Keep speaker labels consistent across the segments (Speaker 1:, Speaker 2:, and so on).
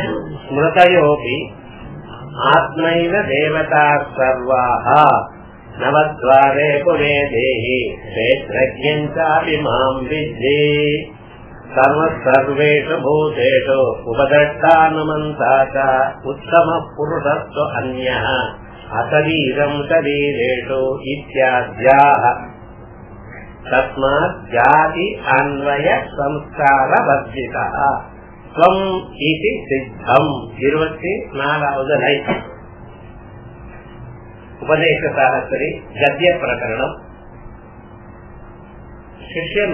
Speaker 1: ஸ்மிருதயோபி ஆத்மைவ தேவதா சர்வாः நவத்வாரே புரே தேஹி क्षेत्रज्ञञ्चापि माम् विद्धि सर्वः सर्वेषु भूतेषु उपदट्टानुमन्ता च उत्तमः पुरुषस्त्व अन्यः अशरीरम् शरीरेषु इत्याद्याः तस्मात् जाति अन्वय संस्कारवर्जितः त्वम् इति सिद्धम् இருபத்தி நாலாவது லைன் உபதேச சாகசரி கத்திய பிரகரணம் சிஷ்யன்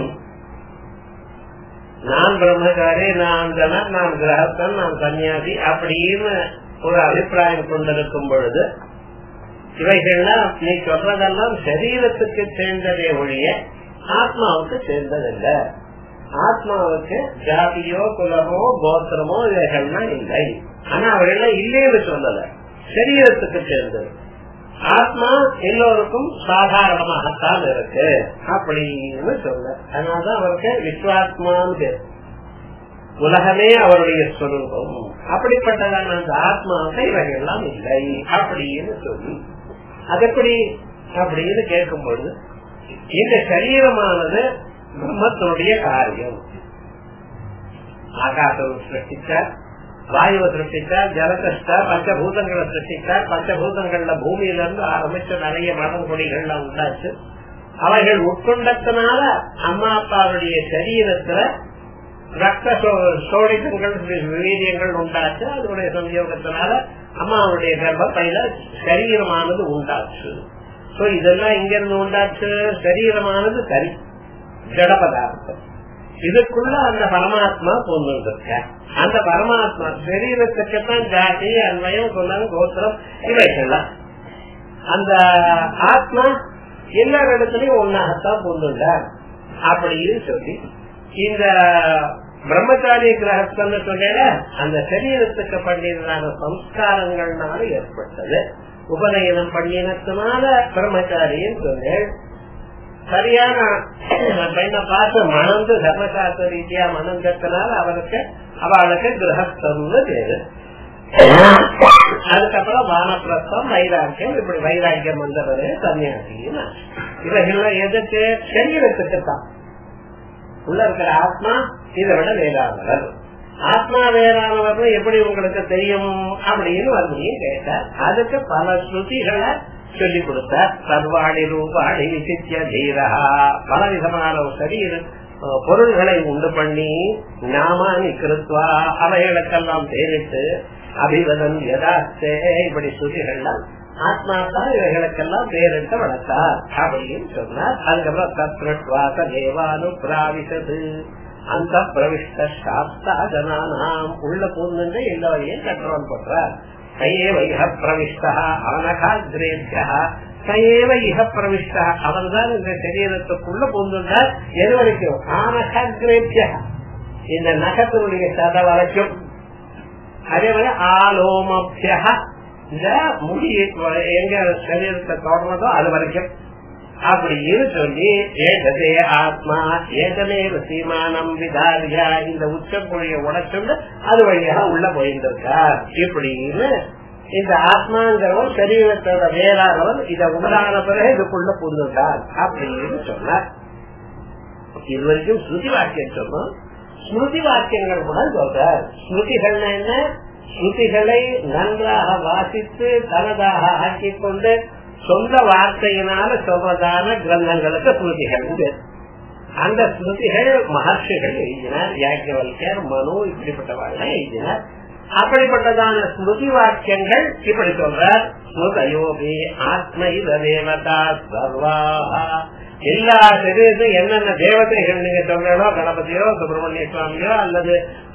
Speaker 1: நான் பிரம்மச்சாரி நான் ஜனன் நான் கிரகஸ்தன் நான் சன்னியாசி அப்படின்னு ஒரு அபிப்பிராயம் கொண்டிருக்கும் பொழுது இவைகள்லாம் நீ சொல்றதெல்லாம் சரீரத்துக்கு சேர்ந்ததே ஒழிய ஆத்மாவுக்கு சேர்ந்ததில்லை ஆத்மாவுக்கு ஜாதியோ குலமோ கோத்திரமோ இவைகள்லாம் இல்லை ஆனா அவர்கள்லாம் இல்லைன்னு சொல்லல சரீரத்துக்கு சேர்ந்தது ஆத்மா எல்லோருக்கும் சாதாரணமாகத்தான் இருக்கு அப்படின்னு சொல்ல அதனாலதான் அவருக்கு விஸ்வாத்மான்னு பேர் உலகமே அவருடைய ஸ்வரூபம் அப்படிப்பட்டதான அந்த ஆத்மாவுக்கு இவைகள்லாம் இல்லை அப்படின்னு சொல்லி அது எப்படி அப்படின்னு கேட்கும் பொழுது இந்த சரீரமானது பிரம்மத்தினுடைய காரியம் ஆகாசம் சிருஷ்டிச்சார் வாயுவை சிருஷ்டிச்சார் ஜலகிருஷ்டார் பஞ்சபூதங்களை சிருஷ்டிச்சார் பஞ்சபூதங்கள்ல பூமியில இருந்து ஆரம்பிச்ச நிறைய மரம் கொடிகள்லாம் உண்டாச்சு அவைகள் உட்கொண்டத்தினால அம்மா அப்பாவுடைய சரீரத்துல ரத்த சோடிதங்கள் வீரியங்கள் உண்டாச்சு அதனுடைய சம்யோகத்தினால அம்மாவுடைய கர்ப்பப்பையில சரீரமானது உண்டாச்சு சோ இதெல்லாம் இங்க இருந்து உண்டாச்சு சரீரமானது சரி ஜட பதார்த்தம் இதுக்குள்ள அந்த பரமாத்மா போந்துருக்க அந்த பரமாத்மா சரீரத்துக்குத்தான் ஜாதி அன்வயம் குலம் கோத்திரம் இவைகள்லாம் அந்த ஆத்மா எல்லா இடத்துலயும் ஒன்னாகத்தான் போந்துள்ளார் அப்படின்னு சொல்லி இந்த பிரம்மச்சாரி கிரகஸ்தன்னு சொல்ல அந்த சரீரத்துக்கு பண்ணினதான சம்ஸ்காரங்கள்னால ஏற்பட்டது உபநயனம் பண்ணினத்தினால பிரம்மச்சாரின்னு சொன்னேன் சரியான பெண்ணை பார்த்து மணந்து தர்மசாஸ்திர ரீதியா மணந்தத்தினால அவருக்கு அவளுக்கு கிரகஸ்தம்னு பேரு அதுக்கப்புறம் வானப்பிரஸ்தம் வைராக்கியம் இப்படி வைராக்கியம் வந்தவரே சன்னியாசின்னு இவைகள்லாம் எதுக்கு சரீரத்துக்கு தான் உள்ள இருக்கிற ஆத்மா இதை விட வேறானவர் ஆத்மா வேறானவர் எப்படி உங்களுக்கு தெரியும் அப்படின்னு வந்தியும் கேட்டார் அதுக்கு பல ஸ்ருதிகளை சொல்லி கொடுத்தார் சர்வாணி ரூபாணி விசித்திய தீரா பல விதமான சரீர பொருள்களை உண்டு பண்ணி நாமானி கிருத்வா அவைகளுக்கெல்லாம் பேரிட்டு அபிவதன் யதாஸ்தே இப்படி ஸ்ருதிகள்லாம் ஆத்மா தான் இவைகளுக்கெல்லாம் பேரிட்டு வளர்த்தார் அப்படின்னு சொன்னார் அதுக்கப்புறம் தத்வாச தேவானு பிராவிசது அந்த பிரவிஷ்ட சாஸ்தா ஜனானாம் உள்ள பூர்ணங்க எல்லாரையும் கண்ட்ரோல் பண்றார் சயேவ இஹ பிரவிஷ்டா அனகாகிரேபியா சயேவ இஹ பிரவிஷ்டா அவர் தான் இந்த சரீரத்துக்குள்ள பூந்துள்ளார் எது வரைக்கும் ஆனகாகிரேபியா இந்த நகத்தினுடைய சத வரைக்கும் அதே மாதிரி ஆலோமபியா இந்த முடி எங்க சரீரத்தை தொடர்றதோ அது வரைக்கும் அப்படின்னு சொல்லி ஏகதே ஆத்மா ஏகமே சீமானம் விதாரியா இந்த உச்சக்குழிய உடச்சுண்டு அது வழியாக உள்ள போயிருந்திருக்கார் இப்படின்னு இந்த ஆத்மாங்கிறவன் சரீரத்தோட வேளாளவன் இத உண்டான பிறகு இதுக்குள்ள புரிந்துட்டார் அப்படின்னு சொன்னார் இது வரைக்கும் ஸ்ருதி வாக்கியம் சொன்னோம் ஸ்மிருதி வாக்கியங்கள் கூட சொல்றார் ஸ்மிருதிகள்னா என்ன ஸ்ருதிகளை நன்றாக வாசித்து தனதாக ஆக்கிக் கொண்டு சொந்த வார்த்தையினால சொல்றதான கிரந்தங்களுக்கு ஸ்மிருதிகள் அந்த ஸ்மிருதிகள் மகர்ஷிகள் எழுதினார் யாக்கியவல்யர் மனு இப்படிப்பட்டவர்கள் எழுதினார் அப்படிப்பட்டதான ஸ்மிருதி வாக்கியங்கள் இப்படி சொல்றார் ஸ்மிருதயோகி ஆத்ம தேவதா சர்வா எல்லா சரீரத்தையும் என்னென்ன தேவதைகள் நீங்க சொல்றோ கணபதியோ சுப்பிரமணிய சுவாமியோ அல்லது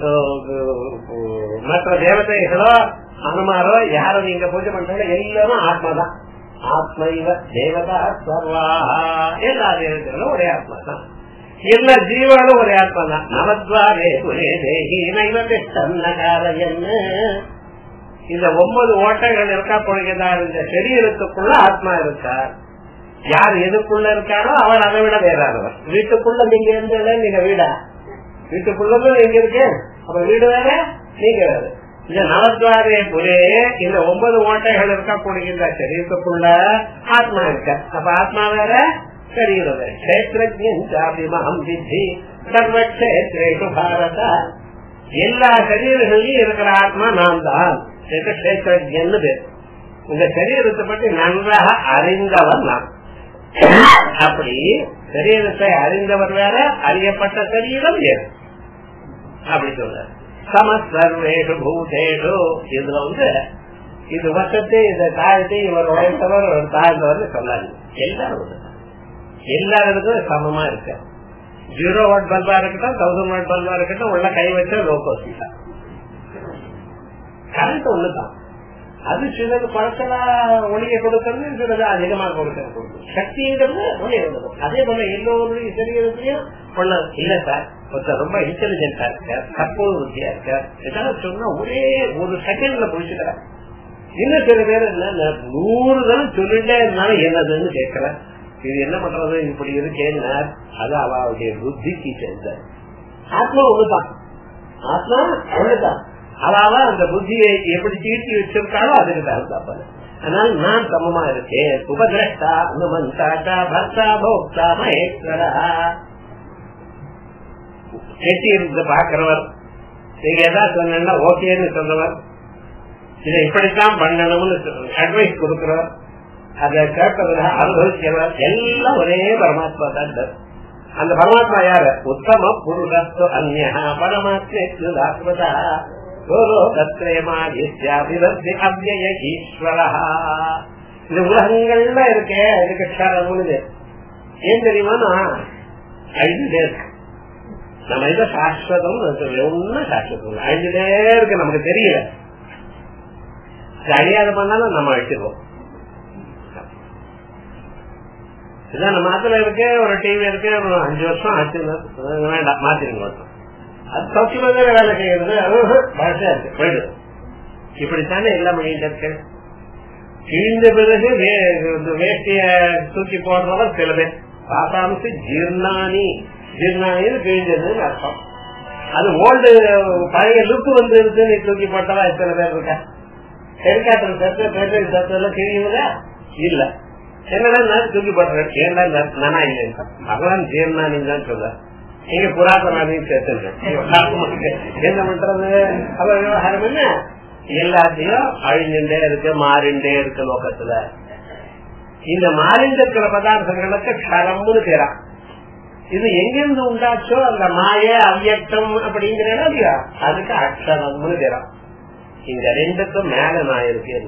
Speaker 1: மற்ற தேவதைகளோ அனுமாரோ யார நீங்க பூஜை பண்றீங்க எல்லாரும் ஆத்மாதான் ஆத்ம தேவதா சர்வா எல்லா தேவதைகளும் ஒரே ஆத்மா தான் எல்லா ஜீவாலும் ஒரே ஆத்மா தான் நவத்வாரே ஒரே தேகி என்ன இந்த ஒன்பது ஓட்டைகள் இருக்கா பொழுகிறார் இந்த சரீரத்துக்குள்ள ஆத்மா இருக்கார் யார் எதுக்குள்ள இருக்காரோ அவர் அதை விட வேறானவர் வீட்டுக்குள்ள நீங்க இருந்தது நீங்க வீடா வீட்டுக்குள்ளதும் எங்க இருக்கு அப்ப வீடு வேற நீங்க வேற இந்த நவத்வாரே புரே இந்த ஒன்பது ஓட்டைகள் இருக்கக்கூடிய இந்த சரீரத்துக்குள்ள ஆத்மா இருக்க அப்ப ஆத்மா வேற சரீரம் வேற கஷேத்திரம் வித்தி சர்வக்ஷேத்ரேஷு பாரத எல்லா சரீரங்களையும் இருக்கிற ஆத்மா நான் தான் கஷேத்திரஜன்னு பேர் இந்த சரீரத்தை பற்றி நன்றாக அறிந்தவர் நான் அப்படி சரீரத்தை அறிந்தவர் வேற அறியப்பட்ட சரீரம் வேறு அப்படி சொல்ற சமசர்வேஷு பூதேஷு இதுல வந்து இது வசத்தை இதை தாழ்த்தி இவர் உழைத்தவர் இவர் தாழ்ந்தவர் சொல்லாங்க எல்லாரும் எல்லாருக்கும் சமமா இருக்க ஜீரோ வாட் பல்பா இருக்கட்டும் தௌசண்ட் வாட் பல்பா இருக்கட்டும் உள்ள கை வச்ச லோகோசி தான் கரண்ட் ஒண்ணுதான் அது சிலது குறைச்சலா ஒளியை கொடுக்கறது சிலது அதிகமா கொடுக்கறது சக்திங்கிறது ஒளியை கொடுக்கும் அதே போல எல்லோருடைய சரீரத்திலையும் ஒண்ணு இல்ல சார் ஒருத்தர் ரொம்ப இன்டெலிஜென்டா இருக்கார் கற்போது புத்தியா இருக்கார் ஏதாவது சொன்னா ஒரே ஒரு செகண்ட்ல புடிச்சுக்கிறார் இன்னும் சில பேர் என்ன நூறு தரம் சொல்லிட்டே இருந்தாலும் என்னதுன்னு கேட்கிறேன் இது என்ன பண்றது இப்படி இருக்கேன்னா அது அவளுடைய புத்திக்கு சேர்ந்த ஆத்மா ஒண்ணுதான் ஆத்மா ஒண்ணுதான் அதாவது அந்த புத்தியை எப்படி தீர்த்தி வச்சிருக்காளோ அதுக்கு தகுந்தாப்பது அதனால நான் சமமா இருக்கேன் உபதிரஷ்டா அனுமந்தாட்டா பர்த்தா போக்தா மகேஸ்வரா கெட்டி இருந்து பாக்குறவர் நீங்க ஏதாவது சொன்னா ஓகேன்னு சொல்றவர் இதை இப்படித்தான் பண்ணணும்னு அட்வைஸ் கொடுக்கிறவர் அதை கேட்பதுல அனுபவிக்கிறவர் எல்லாம் ஒரே பரமாத்மா தான் அந்த பரமாத்மா யாரு உத்தம புருஷத்து அந்நியா பரமாத்மா இந்த உலகங்கள்ல இருக்கே அதுக்கு க்ஷரம்னு ஏன் தெரியுமா அழிஞ்சுட்டே இருக்கு நம்ம இதை சாஸ்வதம் ஒன்னும் சாஸ்வதம் அழிஞ்சுட்டே இருக்கு நமக்கு தெரியல அழியாத பண்ணாலும் நம்ம அழிச்சிருவோம் இதான் நம்ம மாத்திர இருக்கு ஒரு டிவி இருக்கு ஒரு அஞ்சு வருஷம் ஆச்சு வேண்டாம் மாத்திருங்க அது சௌக்கியமாக வேலை செய்யறது அது பாஷா இருக்கு போயிடு இப்படித்தானே எல்லாம் பண்ணிட்டு இருக்கு கிழிந்த பிறகு வேஷ்டிய தூக்கி போடுறவர் சில பேர் பாசாமிச்சு ஜீர்ணானி ஜீர்ணானின்னு கிழிஞ்சதுன்னு அர்த்தம் அது ஓல்டு பழைய லுக் வந்து இருக்குன்னு தூக்கி போட்டவா எத்தனை பேர் இருக்கா ஹெலிகாப்டர் சத்து பெட்ரோல் சத்து எல்லாம் கிழியுங்களா இல்ல என்னடா தூக்கி போட்டுறேன் ஏன்டா நானா இல்லைன்னு பகவான் ஜீர்ணானின்னு தான் சொல்ற நீங்க புராதனாதையும் சேர்த்துருக்கேன் என்ன பண்றது அவ விவகாரம் என்ன எல்லாத்தையும் அழிஞ்சுட்டே இருக்கு மாறிண்டே இருக்கு லோகத்துல இந்த மாறிண்டிருக்கிற பதார்த்தங்களுக்கு க்ஷரம்னு பேரா இது எங்கிருந்து உண்டாச்சோ அந்த மாய அவ்வியக்தம் அப்படிங்கிற இல்லையா அதுக்கு அக்ஷரம்னு பேரா இந்த ரெண்டுக்கும் மேல நான் இருக்கேன்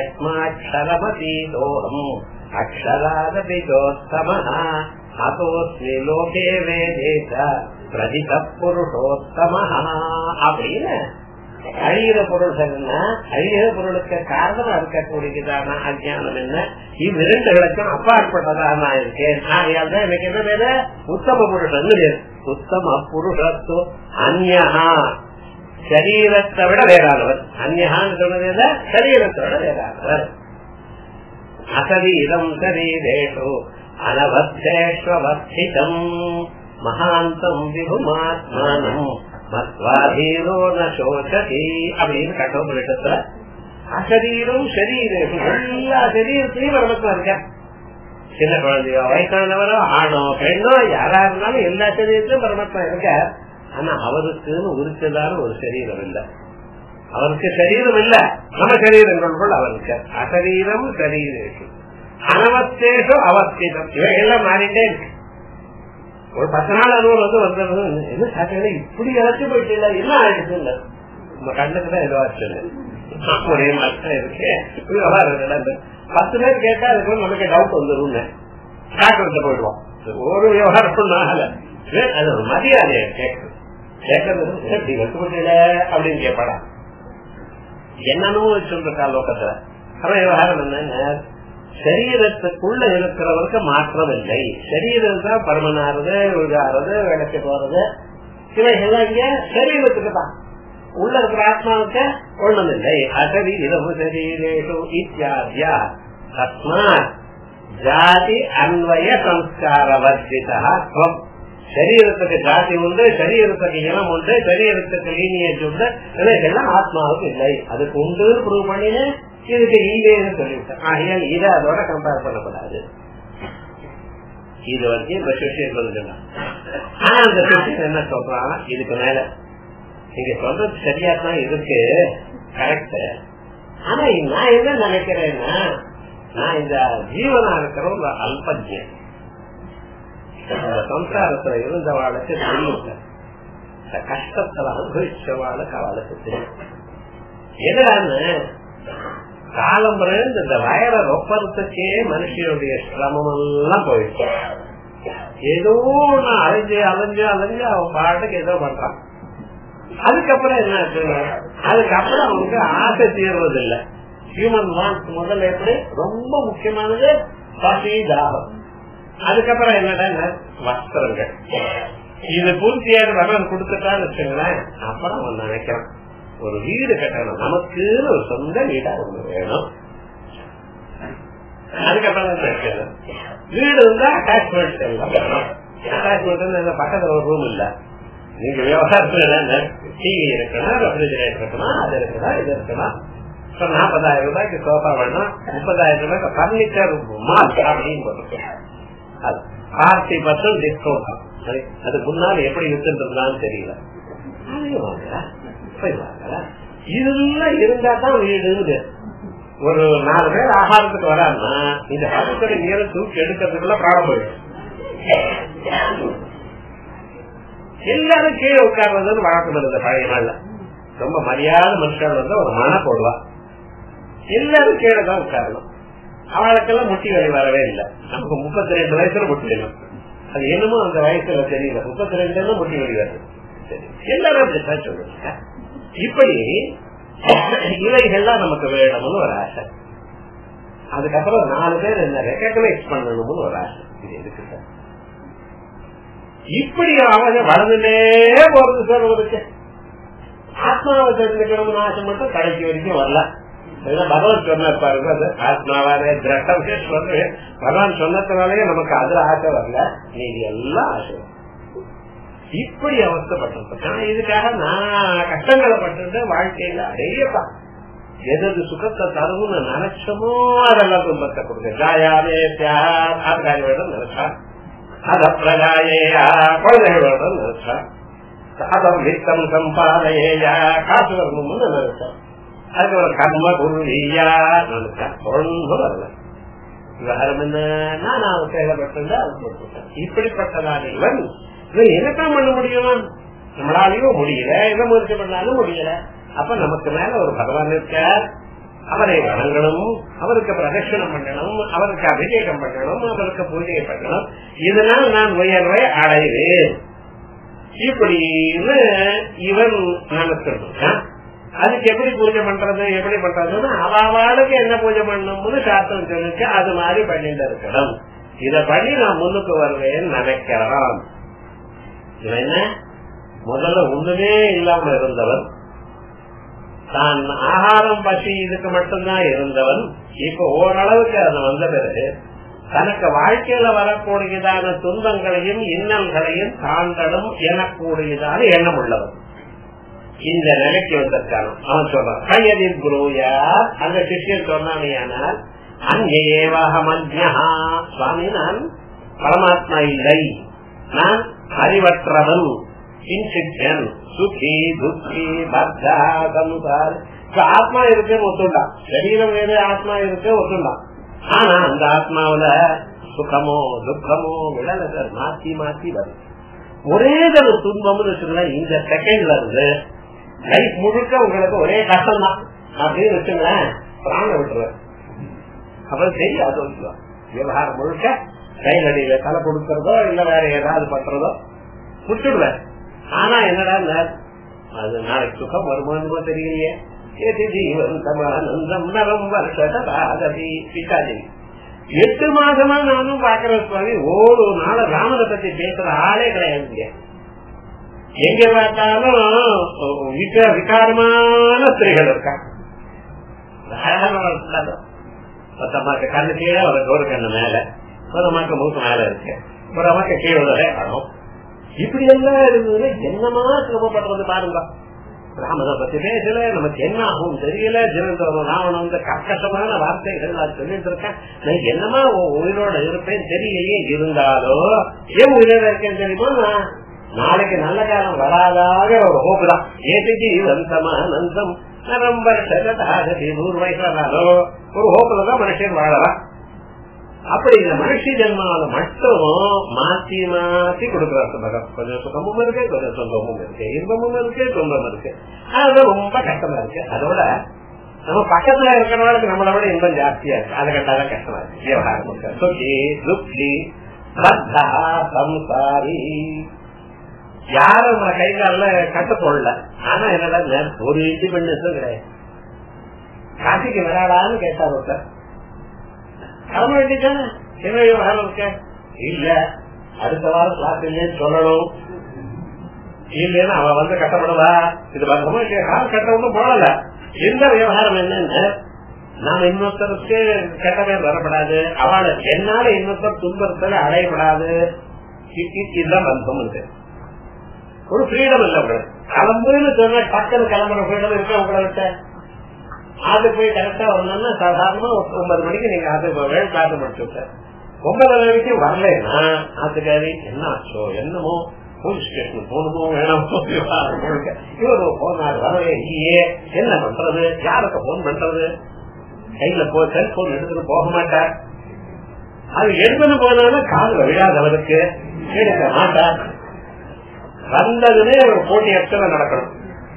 Speaker 1: யஸ்மாட்சரமதீதோகம் அக்ஷராதபிதோத்தம அதோஸ்மி லோகே வேதேச பிரதித புருஷோத்தம அப்படின்னு அழிகிற பொருள்கள்னா அழிகிற பொருளுக்கு காரணமா இருக்கக்கூடியதான அஜானம் என்ன இவ்விரண்டுகளுக்கும் அப்பாற்பட்டதாக நான் இருக்கேன் ஆகையால் தான் எனக்கு என்ன வேற உத்தம புருஷன் பேர் உத்தம புருஷத்து அந்யஹா சரீரத்தை விட வேறானவர் அந்யஹான்னு சொன்னது சரீரத்தை விட வேறானவர் அசரீரம் சரீரேஷு அனவத்தேஷ்வஸ்திதம் மகாந்தம் விபுமாத்மானம் மத்வாதீரோ நோச்சதி அப்படின்னு கட்டோபரிஷத்துல அசரீரம் சரீரம் எல்லா சரீரத்திலையும் பரமத்மா இருக்க சின்ன குழந்தையோ வயசானவரோ ஆணோ பெண்ணோ யாரா இருந்தாலும் எல்லா சரீரத்திலும் பரமத்மா இருக்க ஆனா அவருக்குன்னு உரிச்சதான ஒரு சரீரம் இல்ல அவருக்கு சரீரம் இல்ல நம்ம சரீரங்களுக்குள் அவருக்கு அசரீரம் சரீரேஷு அனவஸ்தேஷோ அவஸ்திதம் இவைகள்லாம் மாறிட்டே இருக்கு ஒரு பத்து நாள் அனுபவம் வந்து வந்தது என்ன சாப்பிட இப்படி இழைச்சு போயிட்டு இல்ல என்ன ஆயிடுச்சு இல்ல நம்ம கண்ணுக்கு தான் ஏதோ ஆச்சு ஒரே மாதிரி இருக்கு பத்து பேர் கேட்டா அதுக்கு நமக்கு டவுட் வந்துடும் டாக்டர் போயிடுவோம் ஒரு விவகாரம் ஆகல அது ஒரு மரியாதை கேட்கறது கேட்கறது வெட்டுப்பட்டல அப்படின்னு கேட்பாடா என்னன்னு சொல்றா லோகத்துல அவன் விவகாரம் என்னங்க சரீரத்துக்குள்ள இருக்கிறவருக்கு மாற்றம் இல்லை சரீரம் தான் பருமனாறது விழுகாறது விளக்கு போறது இவைகள்லாம் இங்க சரீரத்துக்கு தான் உள்ள இருக்கிற ஆத்மாவுக்கு ஒண்ணும் இல்லை அசரீரம் சரீரேஷு இத்தியாத்யா தஸ்மாத் ஜாதி அன்வய சம்ஸ்கார வர்ஜிதா சரீரத்துக்கு ஜாதி உண்டு சரீரத்துக்கு இனம் உண்டு சரீரத்துக்கு லீனியேஜ் உண்டு இதெல்லாம் ஆத்மாவுக்கு இல்லை அதுக்கு உண்டு ப்ரூவ் பண்ணினேன் இதுக்கு இல்லைன்னு சொல்லிவிட்டேன் ஆகையால் இதை அதோட கம்பேர் பண்ணக்கூடாது இது வரைக்கும் இந்த சிஷியர்கள் சொன்னான் ஆனா அந்த சிஷியன் என்ன சொல்றான் இதுக்கு மேல நீங்க சொல்றது சரியா தான் இருக்கு கரெக்ட் ஆனா நான் என்ன நினைக்கிறேன்னா நான் இந்த ஜீவனா இருக்கிற ஒரு அல்பஜன் இந்த சம்சாரத்துல இருந்தவாளுக்கு தெரியும் இந்த கஷ்டத்துல அனுபவிச்சவாளுக்கு அவளுக்கு தெரியும் எதுலான்னு காலம் இந்த வயரை ரொப்பறதுக்கே மனுஷனுடைய சிரமம் எல்லாம் போயிடுச்சு ஏதோ ஒண்ணு அலைஞ்சு அலைஞ்சு அலைஞ்சு அவன் பாட்டுக்கு ஏதோ பண்றான் அதுக்கப்புறம் என்ன அதுக்கப்புறம் அவனுக்கு ஆசை தீர்றது இல்ல ஹியூமன் வான்ஸ் முதல்ல எப்படி ரொம்ப முக்கியமானது பசி தாகம் அதுக்கப்புறம் என்னடா வஸ்திரங்கள் இது பூர்த்தியாக வரன் கொடுத்துட்டான்னு வச்சுங்களேன் அப்புறம் அவன் நினைக்கிறான் ஒரு வீடு கட்டணும் நமக்கு ஒரு சொந்த வீடா ஒண்ணு வேணும் அதுக்கப்புறம் வீடு இருந்தா அட்டாச்மெண்ட் எல்லாம் வேணும் அட்டாச்மெண்ட் பக்கத்துல ஒரு ரூம் இல்ல நீங்க விவகாரத்துல டிவி இருக்கணும் ரெஃப்ரிஜரேட்டர் இருக்கணும் அது இருக்கணும் இது இருக்கணும் நாற்பதாயிரம் ரூபாய்க்கு சோஃபா வேணும் முப்பதாயிரம் ரூபாய்க்கு பர்னிச்சர் மால் அப்படின்னு அது பார்ட்டி பர்சன்ட் டிஸ்கவுண்ட் அது முன்னால் எப்படி வித்துட்டு தெரியல அதையும் வாங்கலாம் போய் வாங்கலாம் இதெல்லாம் இருந்தா தான் வீடு ஒரு நாலு பேர் ஆகாரத்துக்கு வரான்னா இந்த பக்கத்துல நீரை தூக்கி எடுக்கிறதுக்குள்ள பிராணம் போயிடும் எல்லாரும் கீழே உட்கார்றதுன்னு வழக்கம் இருந்த பழைய நாள்ல ரொம்ப மரியாதை மனுஷன் வந்து ஒரு மன போடுவா எல்லாரும் கீழே தான் உட்காரணும் அவளுக்கெல்லாம் முட்டி வலி வரவே இல்லை நமக்கு முப்பத்தி ரெண்டு வயசுல முட்டி வேணும் அது என்னமோ அந்த வயசுல தெரியல முப்பத்தி ரெண்டுல முட்டி வலி வருது எல்லாரும் அப்படித்தான் சொல்லுங்க இப்படி இவைகள்லாம் நமக்கு வேணும்னு ஒரு ஆசை அதுக்கப்புறம் நாலு பேர் என்ன ரெக்கக்னைஸ் பண்ணணும்னு ஒரு ஆசை இது எதுக்கு சார் இப்படி அவங்க வளர்ந்துட்டே போறது சார் உங்களுக்கு ஆத்மாவை தெரிஞ்சுக்கணும்னு ஆசை மட்டும் கடைசி வரைக்கும் வரல பகவான் சொன்னார் பாருங்க அது ஆத்மாவாரே திரட்டம் சொல்றது பகவான் சொன்னதுனாலயே நமக்கு அதுல ஆசை வரல நீங்க எல்லாம் ஆசை இப்படி அவஸ்தப்பட்டிருக்கேன் இதுக்காக நான் கஷ்டங்களை பட்டு வாழ்க்கையில அடையப்பா எது சுகத்தை தரும்னு நினைச்சமோ அதெல்லாம் துன்பத்தை கொடுக்க ஜாயாமே ஆத்காரியோட நினைச்சா அத பிரகாயா குழந்தைகளோட நினைச்சா அதம் வித்தம் சம்பாதையா காசு வரணும்னு நினைச்சேன் அதுக்கு ஒரு கர்ம குருவியா நினைச்சா ஒன்றும் வரல விவகாரம் என்ன நான் அவன் செயல்பட்டு இப்படிப்பட்டதான இவன் இவன் என்னத்தான் பண்ண முடியும் நம்மளாலையும் முடியல எதை முயற்சி பண்ணாலும் முடியல அப்ப நமக்கு மேல ஒரு பகவான் இருக்க அவரை வணங்கணும் அவருக்கு பிரதட்சணம் பண்ணணும் அவருக்கு அபிஷேகம் பண்ணணும் அவருக்கு பூஜை பண்ணணும் இதனால் நான் உயர்வை அடைவேன் இப்படின்னு இவன் நினைச்சிருக்கான் அதுக்கு எப்படி பூஜை பண்றது எப்படி பண்றதுன்னு அவளுக்கு என்ன பூஜை பண்ணணும்னு சாஸ்திரம் சொல்லிச்சு அது மாதிரி பண்ணிட்டு இருக்கணும் இத பண்ணி நான் முன்னுக்கு வருவேன்னு நினைக்கிறான் இவன் என்ன முதல்ல ஒண்ணுமே இல்லாம இருந்தவன் தான் ஆகாரம் பசி இதுக்கு மட்டும்தான் இருந்தவன் இப்ப ஓரளவுக்கு அது வந்த பிறகு தனக்கு வாழ்க்கையில வரக்கூடியதான துன்பங்களையும் இன்னல்களையும் தாண்டனும் எனக்கூடியதான எண்ணம் உள்ளவன் இந்த நிலைக்கு வந்திருக்கான் அவன் சொல்றான் கையதில் குருயா அந்த சிஷியன் சொன்னானேயானால் அங்கேவாகமஜா சுவாமி நான் பரமாத்மா இல்லை நான் அறிவற்றவன் இன்சிக்ஷன் சுகி துக்கி பத்தா சமுதார் ஆத்மா இருக்குன்னு ஒத்துண்டான் சரீரம் வேறு ஆத்மா இருக்கு ஒத்துண்டான் ஆனா அந்த ஆத்மாவில சுகமோ துக்கமோ விழல மாத்தி மாத்தி வரும் ஒரே தர துன்பம்னு வச்சுக்கலாம் இந்த செகண்ட்ல இருந்து லைஃப் முழுக்க உங்களுக்கு ஒரே கஷ்டம் தான் அப்படின்னு வச்சுங்களேன் பிராண விட்டுருவேன் அப்புறம் தெரியாது விவகாரம் முழுக்க ரயில் அடியில தலை கொடுக்கறதோ இல்ல வேற ஏதாவது பண்றதோ விட்டுடுவேன் ஆனா என்னடா அது நாளைக்கு சுகம் வருமானமோ தெரியலையே எட்டு மாசமா நானும் பாக்குற சுவாமி ஒரு நாள் ராமனை பத்தி பேசுற ஆளே கிடையாது எங்க பார்த்தாலும் விகாரமான ஸ்திரீகள் இருக்காங்க பத்து அம்மாக்கு கண்ணு கீழே ஒரு ஒரு கண்ணு மேல ஒரு அம்மாக்கு மூக்கு மேல இருக்கு ஒரு அம்மாக்கு கீழே காணும் இப்படி எல்லாம் இருந்தது என்னமா சிரமப்படுறது பாருங்க ராமனை பத்தி பேசல நமக்கு என்ன ஆகும் தெரியல ஜீவந்தவன் ராவணன் வந்து கஷ்டமான வார்த்தைகள் நான் சொல்லிட்டு இருக்கேன் நான் என்னமா உன் உயிரோட இருப்பேன் தெரியலையே இருந்தாலும் ஏன் உயிரோட இருக்கேன் தெரியுமா நான் நாளைக்கு நல்ல காலம் வராதாக ஒரு ஹோப்பு தான் ஏசி ஜீவந்தமானந்தம் நரம்பர் சகதாகதி நூறு வயசானாலும் ஒரு ஹோப்புல தான் மனுஷன் வாழலாம் அப்படி இந்த மனுஷ ஜென்மாவில மட்டும் மாத்தி மாத்தி கொடுக்கிறார் பகவான் கொஞ்சம் சுகமும் இருக்கு கொஞ்சம் சொந்தமும் இருக்கு இன்பமும் இருக்கு துன்பம் இருக்கு அது ரொம்ப கஷ்டமா இருக்கு அதோட நம்ம பக்கத்துல இருக்கிறவங்களுக்கு நம்மளை விட இன்பம் ஜாஸ்தியா இருக்கு அதை கண்டாதான் கஷ்டமா இருக்கு விவகாரம் சுகி துக்கி பத்தா சம்சாரி யாரும் நம்ம கை கால கட்ட போடல ஆனா என்னடா ஒரு இண்டிபெண்டன்ஸும் கிடையாது காசிக்கு விளையாடான்னு கேட்டா ஒருத்தர் கிளம்ப வேண்டியதானே என்ன விவகாரம் இருக்க இல்ல அடுத்த வாரம் கிளாஸ் இல்லைன்னு சொல்லணும் இல்லைன்னு அவன் வந்து கட்டப்படுவா இது பத்திரமா கால் கட்ட ஒன்றும் போடல எந்த விவகாரம் என்னன்னு நாம இன்னொருத்தருக்கு கெட்ட பேர் வரப்படாது அவளை என்னால இன்னொருத்தர் துன்பத்தில் அடையப்படாது இதுதான் பந்தம் இருக்கு ஒரு ஃப்ரீடம் இல்ல உங்களுக்கு கிளம்புன்னு சொன்ன டக்குன்னு கிளம்புற ஃப்ரீடம் இருக்க உங்கள்கிட்ட அது போய் கரெக்டா வரணும்னா சாதாரணமா ஒன்பது மணிக்கு நீங்க அது வேலை காட்டு முடிச்சுட்ட ஒன்பது மணிக்கு வரலன்னா ஆத்துக்காரி என்ன ஆச்சோ என்னமோ போலீஸ் ஸ்டேஷன் போகணுமோ வேணாமோ இவரு போனார் வரவே இல்லையே என்ன பண்றது யாருக்கு போன் பண்றது கையில போ செல்போன் எடுத்துட்டு போக மாட்டார் அது எடுத்துட்டு போனாலும் காதுல விழாதவருக்கு எடுக்க மாட்டார் வந்ததுமே ஒரு போட்டி இடத்துல நடக்கணும்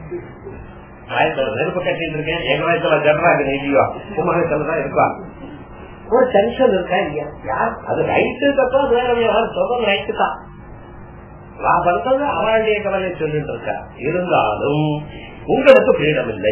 Speaker 1: ஆயிரத்தி நெருப்பு கட்டிட்டு இருக்கேன் எங்க வயசுல ஜெனராக இல்லையோ குமாரத்துல தான் இருக்கா ஒரு டென்ஷன் இருக்கா இல்லையா யார் அது ரைட்டு தப்பா வேற விவகாரம் சொல்றது ரைட்டு தான் நான் பண்றது அவளுடைய கவலை சொல்லிட்டு இருக்கா இருந்தாலும் உங்களுக்கு ஃப்ரீடம் இல்லை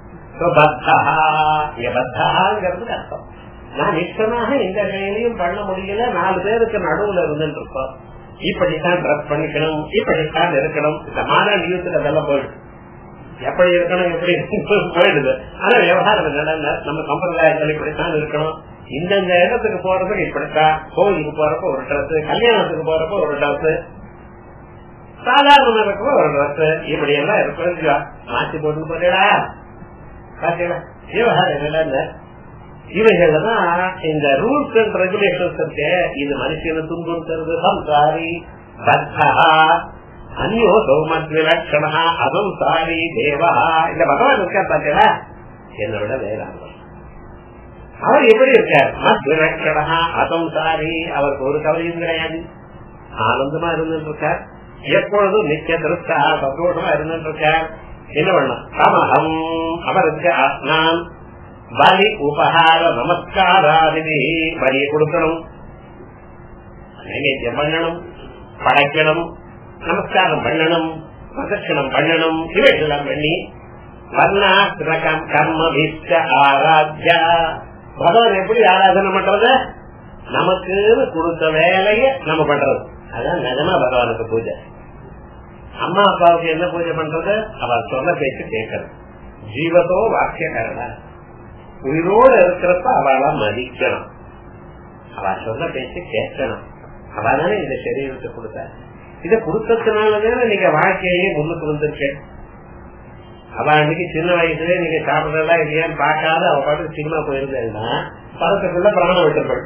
Speaker 1: பத்தாங்கிறது அர்த்தம் நான் இஷ்டமாக எந்த வேலையும் பண்ண முடியல நாலு பேருக்கு நடுவுல இருந்துட்டு இருக்கோம் இப்படித்தான் ட்ரெஸ் பண்ணிக்கணும் இப்படித்தான் இருக்கணும் இந்த மாடல் யூஸ்ல அதெல்லாம் போயிடும் எப்படி இருக்கணும் எப்படி போயிடுது ஆனா விவகாரம் என்னன்னா நம்ம சம்பிரதாயங்கள் இப்படித்தான் இருக்கணும் இந்தந்த இடத்துக்கு போறதுக்கு இப்படித்தான் கோவிலுக்கு போறப்ப ஒரு ட்ரெஸ் கல்யாணத்துக்கு போறப்ப ஒரு ட்ரெஸ் சாதாரண இருக்கும் ஒரு ட்ரெஸ் இப்படி எல்லாம் இருக்கும் மாற்றி போட்டு போறீங்களா பாத்தீங்களா விவகாரம் என்னன்னா இவைகள்தான் இந்த ரூல்ஸ் அண்ட் ரெகுலேஷன்ஸ் இருக்கு இது மனுஷனை துன்புறுத்துறது சம்சாரி பத்தா அந்யோ சௌமத் விலட்சணா அசம்சாரி தேவா இந்த பகவான் இருக்கார் பாத்தீங்களா என்னோட வேளாண் அவர் எப்படி இருக்கார் மத் விலட்சணா அசம்சாரி அவருக்கு ஒரு கவலையும் கிடையாது ஆனந்தமா இருந்துட்டு இருக்கார் எப்பொழுதும் நிச்சய திருஷ்டா சந்தோஷமா இருந்துட்டு இருக்கார் என்ன பண்ணலாம் சமகம் அவருக்கு நான் பலி உபகார நமஸ்காராதி பலியை கொடுக்கணும் நைவேத்தியம் பண்ணணும் படைக்கணும் நமஸ்காரம் பண்ணணும் பிரதட்சணம் பண்ணணும் இவைகள்லாம் பண்ணி வர்ணா திரகம் கர்ம விஷ்ட ஆராத்யா பகவான் எப்படி ஆராதனை பண்றது நமக்கு கொடுத்த வேலைய நம்ம பண்றது அதான் நிஜமா பகவானுக்கு பூஜை அம்மா அப்பாவுக்கு என்ன பூஜை பண்றது அவர் சொல்ல பேச்சு கேட்கறது ஜீவத்தோ வாக்கியக்காரனா உயிரோடு இருக்கிறப்ப அவளா மதிக்கணும் அவ சொல்ல பேச்சு கேட்கணும் அவதானே இந்த சரீரத்தை கொடுத்த இத கொடுத்ததுனாலதானே நீங்க வாழ்க்கையே முன்னுக்கு வந்திருக்கேன் அவ அன்னைக்கு சின்ன வயசுல நீங்க சாப்பிடறதா இல்லையான்னு பார்க்காத அவ பாட்டு சினிமா போயிருந்தேன்னா படத்துக்குள்ள பிராணம் விட்டுருப்பள்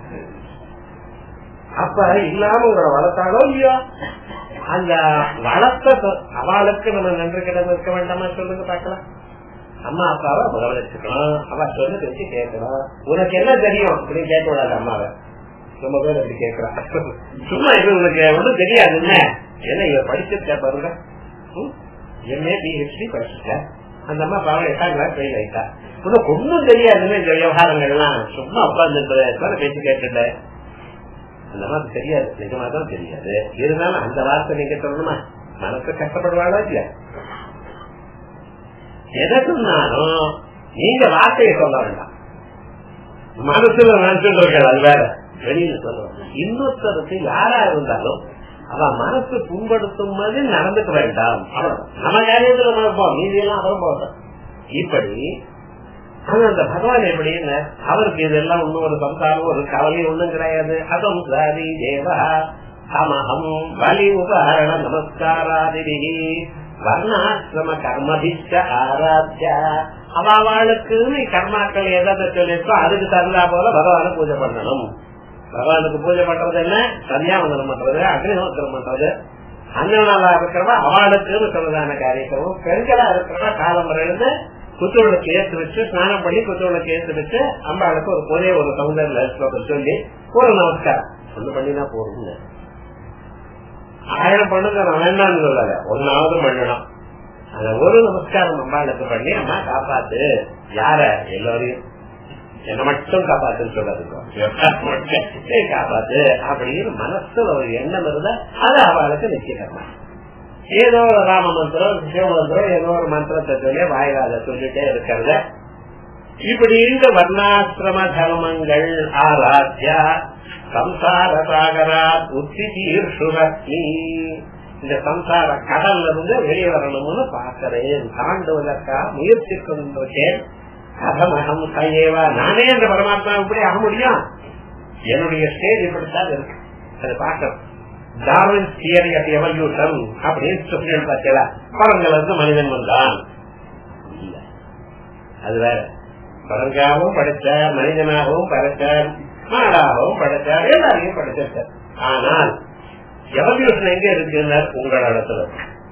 Speaker 1: அப்ப இல்லாம உங்களை வளர்த்தாலோ இல்லையோ அந்த வளர்த்த அவளுக்கு நம்ம நன்றி கிடந்து இருக்க வேண்டாமா சொல்லுங்க பாக்கலாம் அம்மா அப்பாவை கவனிச்சுக்கணும் அவ சொல்லி வச்சு கேட்கணும் உனக்கு என்ன தெரியும் அப்படின்னு கேட்க கூடாது அம்மாவை ரொம்ப பேர் அப்படி கேட்கறான் சும்மா இது உனக்கு ஒன்றும் தெரியாது என்ன என்ன இவ படிச்சிருக்க பாருங்க எம்ஏ பிஹெச்டி படிச்சிருக்க அந்த அம்மா பாவம் எட்டாம் கிளாஸ் ஃபெயில் ஆயிட்டா உனக்கு ஒன்றும் தெரியாதுன்னு இந்த விவகாரங்கள்லாம் சும்மா உட்கார்ந்து பேச்சு கேட்டுட்ட அந்த மாதிரி தெரியாது நிஜமா தான் தெரியாது இருந்தாலும் அந்த வார்த்தை நீங்க சொல்லணுமா மனசு கஷ்டப்படுவாளா இல்லையா எதை சொன்னாலும் நீங்க வார்த்தையை சொல்ல வேண்டாம் மனசுல நினைச்சுட்டு அது வேற வெளியில சொல்லுவாங்க இன்னொருத்தருக்கு யாரா இருந்தாலும் அவ மனசு புண்படுத்தும் மாதிரி நடந்துக்க வேண்டாம் நம்ம காரியத்துல நடப்போம் மீதியெல்லாம் அவரும் போட்டோம் இப்படி ஆனா அந்த பகவான் எப்படின்னு அவருக்கு இதெல்லாம் ஒண்ணும் ஒரு சம்சாரம் ஒரு கவலை ஒண்ணும் கிடையாது அதம் சாரி தேவா அமகம் பலி உபகரண நமஸ்காராதிபி வர்ணாசிரம கர்மபிச்ச ஆராத்யா அவளுக்கு கர்மாக்கள் எதை சொல்லிருக்கோ அதுக்கு தகுந்தா போல பகவான பூஜை பண்ணணும் பகவானுக்கு பூஜை பண்றது என்ன சந்தியாவந்தனம் பண்றது அக்னிஹோத்திரம் பண்றது அண்ணனாளா இருக்கிறவா அவளுக்கு சொல்றதான காரியக்ரமம் பெண்களா இருக்கிறவா காலம் எழுந்து குத்துவிளக்கு ஏத்து வச்சு ஸ்நானம் பண்ணி குத்துவிளக்கு ஏத்து வச்சு அம்பாளுக்கு ஒரு ஒரே ஒரு சௌந்தர்ய ஸ்லோகம் சொல்லி ஒரு நமஸ்காரம் ஒண்ணு பண்ணினா போதுங்க ஆயிரம் பண்ணுங்க நான் வேண்டாம்னு சொல்லல ஒன்னாவது பண்ணணும் அந்த ஒரு நமஸ்காரம் அம்பாளுக்கு பண்ணி அம்மா காப்பாத்து யார எல்லோரையும் என்ன மட்டும் காப்பாத்துன்னு சொல்லாதுங்க காப்பாத்து அப்படின்னு மனசுல ஒரு எண்ணம் இருந்தா அது அவளுக்கு நிச்சயமா ஏதோ ஒரு ராம மந்திரம் சிவ மந்திரம் ஏதோ ஒரு மந்திரத்தை சொல்லி வாயிலாத சொல்லிட்டே இருக்கிறத இப்படி இந்த வர்ணாசிரம தர்மங்கள் ஆராத்யா சம்சார சாகரா உத்தி தீர்ஷுரக்னி இந்த சம்சார கடல்ல இருந்து வெளியே வரணும்னு பாக்கிறேன் தாண்டுவதற்காக முயற்சி கொண்டிருக்கேன் கதமகம் கையேவா நானே அந்த பரமாத்மா இப்படி ஆக முடியும் என்னுடைய ஸ்டேஜ் இப்படித்தான் இருக்கு அதை பார்க்கணும் டார்வின் தியரி ஆஃப் எவல்யூஷன் அப்படின்னு சொல்லி பார்த்தீங்களா பழங்கள் இருந்து மனிதன் வந்தான் அது வேற பழங்காகவும் படைச்சார் மனிதனாகவும் படைச்சார் மாடாகவும் படைச்சார் எல்லாரையும் படைச்சிருக்கார் ஆனால் எவல்யூஷன் எங்க இருக்குன்னா உங்களிடத்துல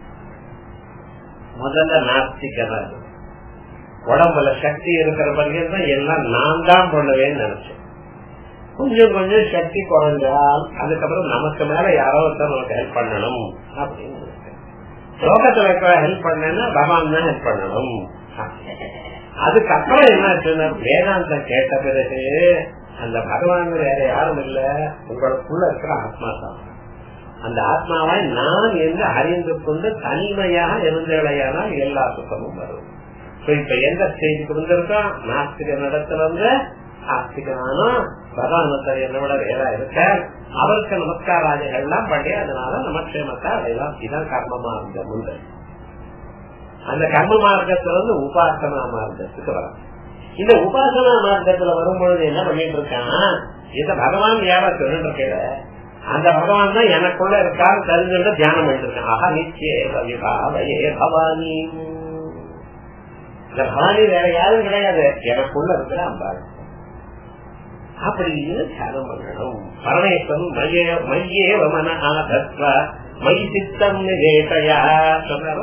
Speaker 1: முதல்ல நாஸ்திகனா உடம்புல சக்தி இருக்கிற பர்யந்தம் எல்லாம் நான் தான் பண்ணுவேன்னு நினைச்சேன் கொஞ்சம் கொஞ்சம் சக்தி குறைஞ்சால் அதுக்கப்புறம் நமக்கு மேல யாரோ ஒருத்தர் நமக்கு ஹெல்ப் பண்ணணும் அப்படின்னு லோகத்துல இருக்கிற ஹெல்ப் பண்ணா பகவான் தான் ஹெல்ப் பண்ணணும் அதுக்கப்புறம் என்ன ஆச்சுன்னா வேதாந்தம் கேட்ட பிறகு அந்த பகவான் வேற யாரும் இல்ல உங்களுக்குள்ள இருக்கிற ஆத்மா தான் அந்த ஆத்மாவை நான் என்று அறிந்து கொண்டு தனிமையாக இருந்தேடையானா எல்லா சுத்தமும் வரும் இப்ப எந்த ஸ்டேஜுக்கு வந்திருக்கோம் நாஸ்திக நடத்துல வந்து ஆஸ்திகனானோ பகவானத்தர் என்னை விட வேற இருக்க அவருக்கு நமஸ்காராஜர்கள் எல்லாம் பண்ணி அதனால நமக்ஷேமத்தை அடையலாம் இதுதான் கர்ம மார்க்கம் உண்டு அந்த கர்ம மார்க்கத்துல இருந்து உபாசனா மார்க்கத்துக்கு வரும் இந்த உபாசனா மார்க்கத்துல வரும்பொழுது என்ன பண்ணிட்டு இருக்கான் இந்த பகவான் யாரா சொல்லிட்டு இருக்க அந்த பகவான் தான் எனக்குள்ள இருக்கான்னு தெரிஞ்சுட்டு தியானம் பண்ணிட்டு இருக்கான் ஆஹா நிச்சய பவானி இந்த பவானி வேற யாரும் கிடையாது எனக்குள்ள இருக்கிற அம்பாள் அப்படின்னு தியானம் பண்ணணும் பரமேஸ்வரன் மையே மையே வமன ஆதத்வ மை சித்தம் நிவேசயா சொன்னாரோ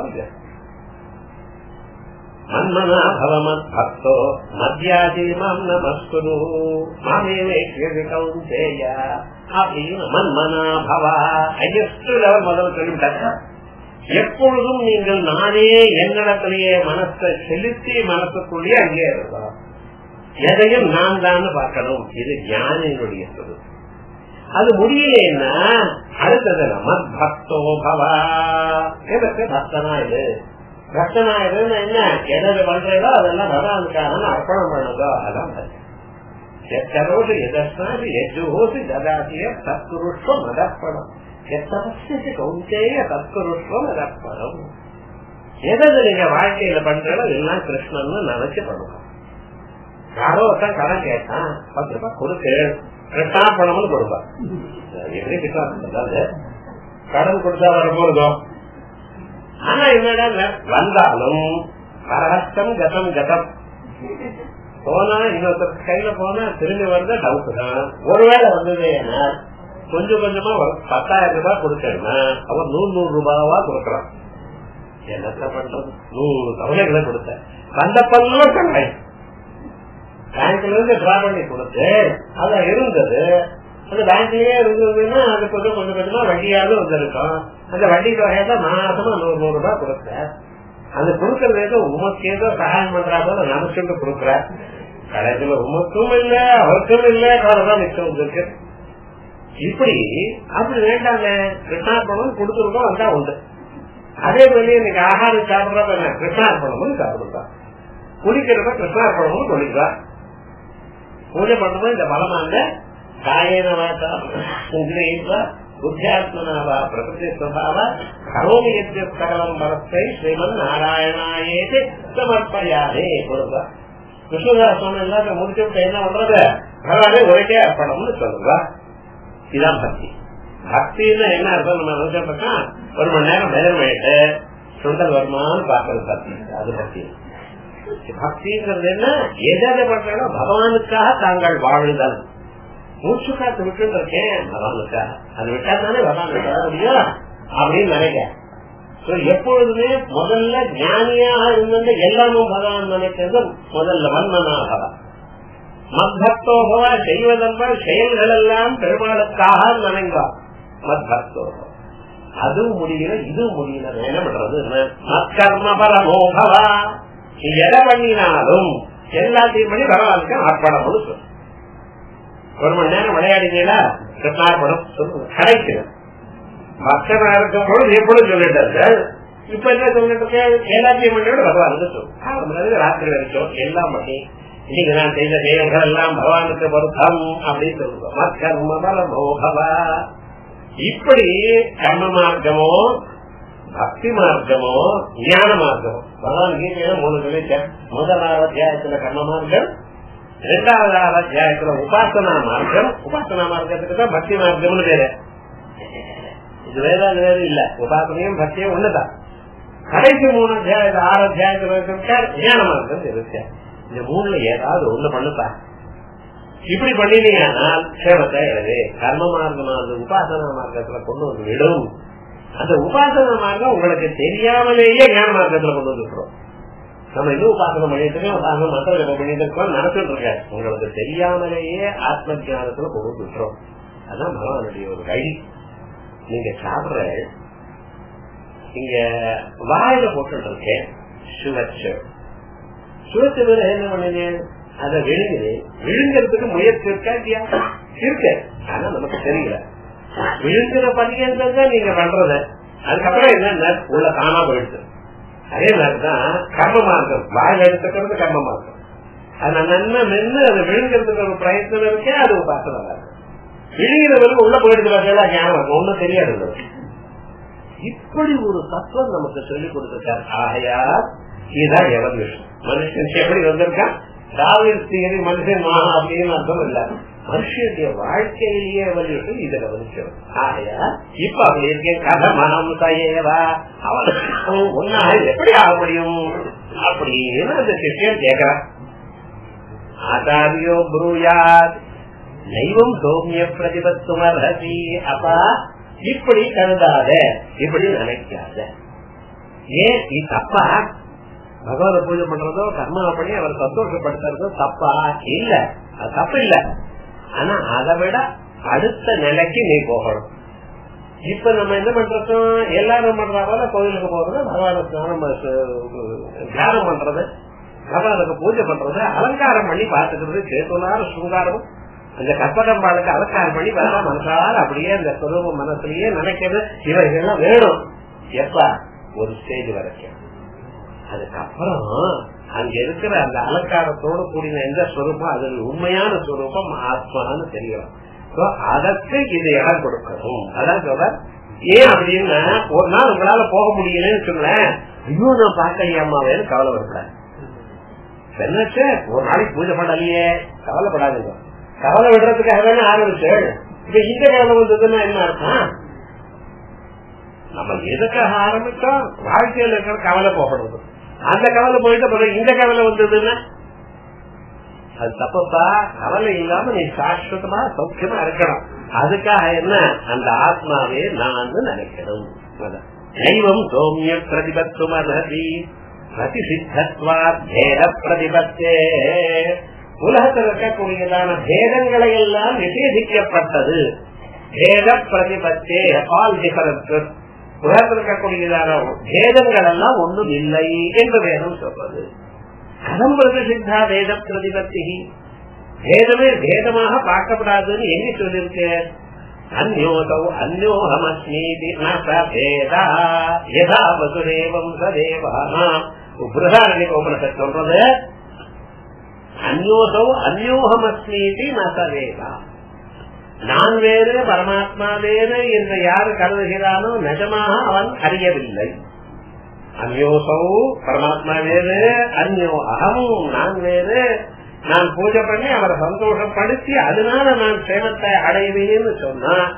Speaker 1: மன்மனா பவமத் பக்தோ மத்தியாதி மாம் நமஸ்குரு மாமே வேஷ்யதி கௌந்தேய அப்படின்னு மன்மனா பவா ஹையஸ்ட் லெவல் முதல்ல சொல்லிவிட்டாங்க எப்பொழுதும் நீங்கள் நானே என்னிடத்திலேயே மனசை செலுத்தி மனசுக்குள்ளே அங்கே இருக்கலாம் எதையும் நான் தான் பார்க்கணும் இது ஞானியினுடைய சொல்லு அது முடியலன்னா அடுத்தது மத் பக்தோ பவா எதற்கு பக்தனா இது பக்தனா இதுன்னு என்ன எதை பண்றதோ அதெல்லாம் பகவானுக்காக அர்ப்பணம் பண்ணதோ அதான் எத்தரோடு எதற்காது எஜுஹோசி ததாசிய சத்குருஷ்வம் அதர்ப்பணம் எத்தபஸ்தி கௌந்தேய சத்குருஷ்வம் அதர்ப்பணம் எதை நீங்க வாழ்க்கையில பண்றதோ எல்லாம் கிருஷ்ணன் நினைச்சு பண்ணணும் யாரோ ஒருத்தன் கடன் கேட்டான் பத்து ரூபாய் கொடுத்து கிருஷ்ணா பணம்னு கொடுப்பா எப்படி கிருஷ்ணா கடன் கொடுத்தா வரும்போதோ ஆனா என்னடா வந்தாலும் பரஹஸ்தம் கதம் கதம் போனா இன்னொருத்தர் கையில போனா திரும்பி வருது டவுட் தான் ஒருவேளை வந்தது ஏன்னா கொஞ்சம் கொஞ்சமா ஒரு பத்தாயிரம் ரூபாய் கொடுக்கணும்னா அவன் நூறு நூறு ரூபாவா கொடுக்கறான் என்னத்த பண்றது நூறு தவணைகளை கொடுத்த வந்தப்பெல்லாம் தங்கை பேங்க்ல இருந்து டிரா பண்ணி கொடுத்து அத இருந்தது அந்த பேங்க்லயே இருந்ததுன்னா அது கொஞ்சம் கொஞ்சம் கொஞ்சமா வட்டியாவது வந்திருக்கும் அந்த வட்டி தொகையில மாசமா நூறு நூறு ரூபாய் கொடுத்த அந்த கொடுக்கறது ஏதோ உமக்கு ஏதோ சகாயம் பண்றா போல நமக்கு கொடுக்குற கடைசியில உமக்கும் இல்ல அவருக்கும் இல்ல காரணம் மிச்சம் இருக்கு இப்படி அப்படி வேண்டாங்க கிருஷ்ணார்பணம் கொடுத்துருக்கோம் வந்தா உண்டு அதே மாதிரி இன்னைக்கு ஆகாரம் சாப்பிடுறப்ப என்ன கிருஷ்ணார்பணமும் சாப்பிடுறான் குளிக்கிறப்ப கிருஷ்ணார்பணமும் குளிக்கிறா பூஜை பண்றதும் இந்த பலமாங்க காயன வாட்டா புத்தியாத்மனாவா பிரகிருதி ஸ்வபாவ கரோமி சகலம் பரத்தை ஸ்ரீமன் நாராயணாயே சமர்ப்பயாதே கொடுப்பா கிருஷ்ணதாஸ் சொன்ன எல்லாத்தையும் முடிச்சு விட்டு என்ன பண்றது பரவாயில்ல ஒரே அர்ப்பணம்னு சொல்லுவா இதான் பக்தி பக்தின்னு என்ன அர்த்தம் நம்ம நினைச்சோம்னா ஒரு மணி நேரம் பஜனை பண்ணிட்டு சுண்டல் வருமானு பாக்குறது பக்தி அது பக்தி பக்திங்கிறது என்ன எதை பண்றோம் பகவானுக்காக தாங்கள் வாழுதல் மூச்சு காத்து விட்டு இருக்கேன் பகவானுக்காக அது விட்டா தானே பகவான் விட முடியும் அப்படின்னு நினைக்க எப்பொழுதுமே முதல்ல ஞானியாக இருந்த எல்லாமும் பகவான் நினைக்கிறது முதல்ல வன்மனாக மத்பக்தோகவா செய்வதெல்லாம் செயல்கள் எல்லாம் பெருமாளுக்காக நினைந்தார் மத்பக்தோகவா அதுவும் முடியல இதுவும் முடியல என்ன பண்றது மத்கர்ம பரமோகவா நீ எதை பண்ணினாலும் எல்லாத்தையும் பண்ணி பரவாயில்ல அர்ப்பணம்னு சொல்லு ஒரு மணி நேரம் விளையாடினீங்களா கிருஷ்ணார்ப்பணம் சொல்லுங்க கிடைக்கிறது பக்தனா இருக்கும் பொழுது எப்பொழுது சொல்லிட்டாரு இப்ப என்ன சொல்லிட்டு எல்லாத்தையும் பண்ணி பகவானுக்கு சொல்லும் ராத்திரி வரைக்கும் எல்லாம் பண்ணி இன்னைக்கு நான் செய்த செயல்கள் எல்லாம் பகவானுக்கு பொருத்தம் அப்படின்னு சொல்லுவோம் மத்கர்ம பரமோகவா இப்படி கர்ம மார்க்கமோ பக்தி மார்க்கமோ ஞான மார்க்கமோ பகவான் கீதையில மூணு சொல்லிட்ட முதலாவது அத்தியாயத்துல கர்ம மார்க்கம் இரண்டாவது அத்தியாயத்துல உபாசனா மார்க்கம் உபாசனா மார்க்கத்துக்கு தான் பக்தி மார்க்கம்னு பேரு இது வேற வேறு இல்ல உபாசனையும் பக்தியும் ஒண்ணுதான் கடைசி மூணு அத்தியாயத்து ஆறு அத்தியாயத்துல ஞான மார்க்கம் இருக்கு இந்த மூணுல ஏதாவது ஒண்ணு பண்ணுப்பா இப்படி பண்ணினீங்கன்னா சேவத்தை எழுது கர்ம மார்க்கமானது உபாசனா மார்க்கத்துல கொண்டு வந்து விடும் அந்த உபாசனா மார்க்கம் உங்களுக்கு தெரியாமலேயே ஞான மார்க்கத்துல கொண்டு வந்துருக்கோம் நம்ம இன்னும் உபாசனம் பண்ணிட்டு இருக்கோம் உபாசனம் மந்திரம் பண்ணிட்டு இருக்கோம் நடத்திட்டு இருக்க உங்களுக்கு தெரியாமலேயே ஆத்ம ஜானத்துல கொண்டு வந்துருக்கோம் அதான் பகவானுடைய ஒரு வழி நீங்க சாப்பிடுற இங்க வாயில போட்டு இருக்கேன் சுவச்சு சுவச்சு மேல என்ன பண்ணினேன் அதை விழுங்குது விழுங்குறதுக்கு முயற்சி இருக்கா இல்லையா இருக்கு ஆனா நமக்கு தெரியல விழுங்குற பணியன்றது நீங்க பண்றது அதுக்கப்புறம் என்ன உள்ள காணா போயிடுது அதே மாதிரிதான் கர்ம மார்க்கம் வாயில் எடுத்துக்கிறது கர்ம மார்க்கம் அது நன்மை நின்று அதை விழுங்குறதுக்கு ஒரு பிரயத்தனம் இருக்கே அது உபாசனை இருக்கு விழுகிறவருக்கு உள்ள போயிடுது பார்த்தா ஞாபகம் ஒண்ணும் தெரியாது இப்படி ஒரு தத்துவம் நமக்கு சொல்லிக் கொடுத்திருக்காரு ஆகையா இதுதான் எவல்யூஷன் மனுஷன் எப்படி வந்திருக்கான் டாவின் தியரி மனுஷன் மகா அப்படின்னு அர்த்தம் இல்ல மனுஷனுடைய வாழ்க்கையிலேயே எவல்யூஷன் இதை கவனிக்கிறது ஆகையா இப்ப அப்படி இருக்கேன் கதை மனம் தையவா அவன் ஒன்னாக எப்படி ஆக முடியும் அப்படின்னு அந்த சிஷியன் கேட்கிறான் ஆச்சாரியோ புரூயாத் தெய்வம் சௌமிய பிரதிபத்துமர்ஹசி அப்பா இப்படி கருதாத இப்படி நினைக்காத ஏன் நீ தப்பா பகவான பூஜை பண்றதோ கர்மாவை பண்ணி அவர் சந்தோஷப்படுத்துறதோ தப்பா இல்ல அது தப்பு இல்ல ஆனா அதை விட அடுத்த நிலைக்கு நீ போகணும் இப்ப நம்ம என்ன பண்றோம் எல்லாரும் பண்ற போல கோயிலுக்கு போறது பகவான ஸ்நானம் தியானம் பண்றது பகவானுக்கு பூஜை பண்றது அலங்காரம் பண்ணி பாத்துக்கிறது சேத்துனார சுங்காரம் அந்த கற்பகம்பாளுக்கு அலங்காரம் பண்ணி பார்த்தா மனசார அப்படியே அந்த சுரூப மனசுலயே நினைக்கிறது இவைகள்லாம் வேணும் எப்ப ஒரு ஸ்டேஜ் வரைக்கும் அதுக்கப்புறம் அங்க இருக்கிற அந்த அலங்காரத்தோடு கூடின எந்த ஸ்வரூபம் அது உண்மையான ஸ்வரூபம் ஆத்மான்னு தெரியும் அதற்கு இது இடம் கொடுக்கணும் அதான் சொல்ற ஏன் அப்படின்னா ஒரு நாள் உங்களால போக முடியலன்னு சொல்லேன் ஐயோ நான் பார்க்கலையாமாவேன்னு கவலை வரக்கூடாது என்னச்சு ஒரு நாளைக்கு பூஜை பண்ணலையே கவலைப்படாதுங்க கவலை விடுறதுக்காக தானே ஆரம்பிச்சு இப்ப இந்த கவலை வந்ததுன்னா என்ன அர்த்தம் நம்ம எதுக்காக ஆரம்பிச்சோம் வாழ்க்கையில இருக்கிற கவலை போகணும் அந்த கவலை போயிட்டு பிறகு இந்த கவலை வந்ததுன்னா அது தப்பப்பா கவலை இல்லாம நீ சாஸ்வதமா சௌக்கியமா இருக்கணும் அதுக்காக என்ன அந்த ஆத்மாவே நான் நினைக்கணும் தெய்வம் சௌமிய பிரதிபத்தும் அதி பிரதிசித்தத்வா பேத பிரதிபத்தே உலகத்தில் இருக்கக்கூடியதான பேதங்களை எல்லாம் நிஷேதிக்கப்பட்டது பேத பிரதிபத்தே ஆல் டிஃபரன்ஸ் உலகத்தில் இருக்கக்கூடியதான பேதங்கள் எல்லாம் ஒன்றும் இல்லை என்று வேதம் சொல்றது கதம் பிரதிசித்தா வேத பிரதிபத்தி பேதமே பேதமாக பார்க்கப்படாதுன்னு எங்க சொல்லிருக்கு அந்யோதௌ அந்யோகமஸ்மீதி நேதா யதா வசுதேவம் சதேவானாம் பிரதாரணிக உபனிஷத் சொல்றது அந்யோதௌ அந்யோகமஸ்மீதி நசவேதா நான் வேறு பரமாத்மா வேறு என்று யாரு கருதுகிறானோ நிஜமாக அவன் அறியவில்லை அந்யோசௌ பரமாத்மா வேறு அந்யோ அகம் நான் வேறு நான் பூஜை பண்ணி அவரை சந்தோஷப்படுத்தி அதனால நான் சேமத்தை அடைவேன்னு சொன்னா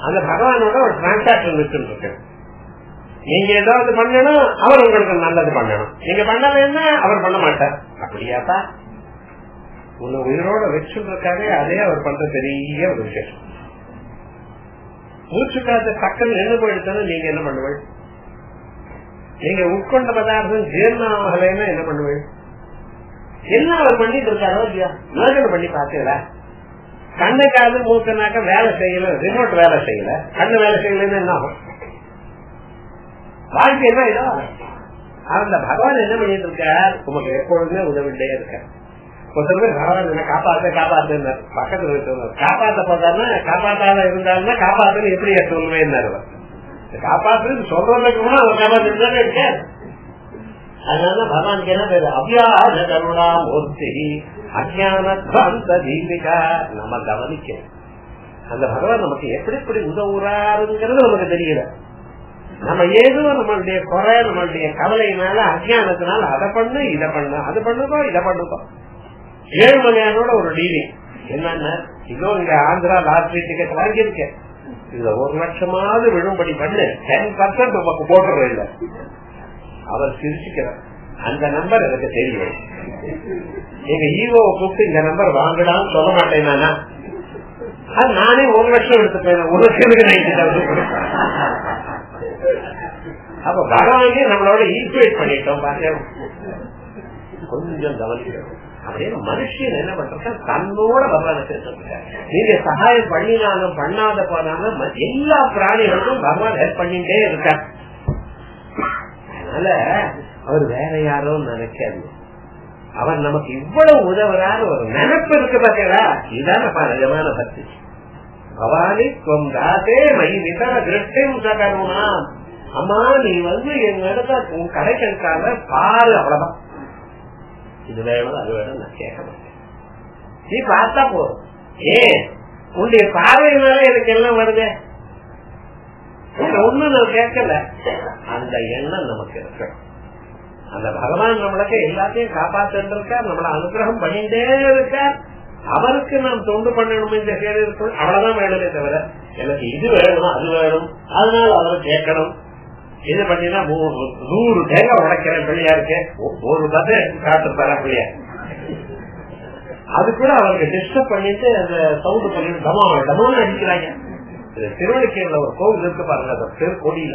Speaker 1: அந்த பகவானோட ஒரு டிரான்சாக்சன் இருக்கு நீங்க ஏதாவது பண்ணணும் அவர் உங்களுக்கு நல்லது பண்ணணும் நீங்க பண்ணலன்னா அவர் பண்ண மாட்டார் அப்படியாப்பா உன்னை உயிரோட வச்சுருக்காரு அதே அவர் பண்ற பெரிய ஒரு விஷயம் மூச்சு காத்த டக்குன்னு நின்று போயிடுச்சுன்னா நீங்க என்ன பண்ணுவீங்க நீங்க உட்கொண்ட பதார்த்தம் ஜீர்ணாகலைன்னா என்ன பண்ணுவீங்க என்ன அவர் பண்ணிட்டு இருக்காரோ இல்லையா யோசனை பண்ணி பார்த்தீங்களா கண்ணு காது மூக்கனாக்க வேலை செய்யல ரிமோட் வேலை செய்யல கண்ணு வேலை செய்யலன்னு என்ன ஆகும் வாழ்க்கை என்ன இதோ அந்த பகவான் என்ன பண்ணிட்டு இருக்கார் உமக்கு எப்பொழுதுமே உதவிட்டே இருக்கார் ஒருத்தர் பகவான் என்ன காப்பாத்து காப்பாத்து பக்கத்துல இருக்கிறவர் காப்பாத்த போதாருன்னா காப்பாத்தாத இருந்தாருன்னா காப்பாத்துன்னு எப்படி சொல்லுவேன் காப்பாத்துன்னு சொல்றதுக்கு கூட அவர் காப்பாத்து தானே இருக்கார் அதனால பகவானுக்கு என்ன பேரு அவ்யாஜ கருணா மூர்த்தி அஜானத்வாந்த தீபிகா நம்ம கவனிக்கணும் அந்த பகவான் நமக்கு எப்படி எப்படி உதவுறாருங்கிறது நமக்கு தெரியல நம்ம ஏதோ நம்மளுடைய குறை நம்மளுடைய கவலையினால அஜானத்தினால அதை பண்ணு இதை பண்ணு அது பண்ணுதோ இதை பண்ணுதோ ஏழு மணியானோட ஒரு டீலிங் என்னன்னா இதோ இங்க ஆந்திரா லாட்ரி டிக்கெட் வாங்கியிருக்கேன் இதுல ஒரு லட்சமாவது விழும்படி பண்ணு டென் பர்சன்ட் நமக்கு போட்டுறது இல்ல அவர் சிரிச்சுக்கிறார் அந்த நம்பர் எனக்கு தெரியும் எங்க ஈவோவை கூப்பிட்டு இந்த நம்பர் வாங்கடான்னு சொல்ல மாட்டேன் நானா அது நானே ஒரு லட்சம் எடுத்துப்பேன் ஒரு லட்சத்துக்கு நைட்டு தவிர்த்து அப்ப பகவானே நம்மளோட ஈக்குவேட் பண்ணிட்டோம் பாருங்க கொஞ்சம் கவனிக்கணும் அப்படியே மனுஷன் என்ன பண்ற தன்னோட பகவானை சேர்த்து நீங்க சகாயம் பண்ணினாலும் பண்ணாத போனாலும் எல்லா பிராணிகளுக்கும் பகவான் ஹெல்ப் பண்ணிட்டே இருக்கார் அதனால அவர் வேற யாரோ நினைக்காது அவர் நமக்கு இவ்வளவு உதவுறாரு ஒரு நினைப்பு இருக்கு பாத்தீங்களா இதுதான நிஜமான பக்தி பவானி தாத்தே மை நிதர திருஷ்டம் சகருணா அம்மா நீ வந்து எங்க இடத்த உன் கடைக்கு இருக்காங்க பாரு அவ்வளவுதான் இது வேணும் அது வேணும் நான் கேட்க மாட்டேன் நீ பார்த்தா போதும் ஏன் உன்னுடைய பார்வையினால எனக்கு எல்லாம் வருது ஒண்ணு நான் கேட்கல அந்த எண்ணம் நமக்கு இருக்கு அந்த பகவான் நம்மளுக்கு எல்லாத்தையும் காப்பாற்றிருக்கார் நம்மள அனுகிரகம் பண்ணிட்டே இருக்கார் அவருக்கு நாம் தொண்டு பண்ணணும் இந்த செயல் இருக்கும் அவ்வளவுதான் வேணுமே தவிர எனக்கு இது வேணும் அது வேணும் அதனால அவர் கேட்கணும் இது பண்ணினா நூறு தேங்காய் உடைக்கிறேன் பிள்ளையா இருக்கு ஒரு பத்து காட்டு தர பிள்ளையா அது கூட அவருக்கு டிஸ்டர்ப் பண்ணிட்டு அந்த சவுண்ட் பண்ணிட்டு டமா டமான அடிக்கிறாங்க திருவள்ளிக்கேரியில ஒரு கோவில் இருக்கு பாருங்க அந்த திருக்கொடியில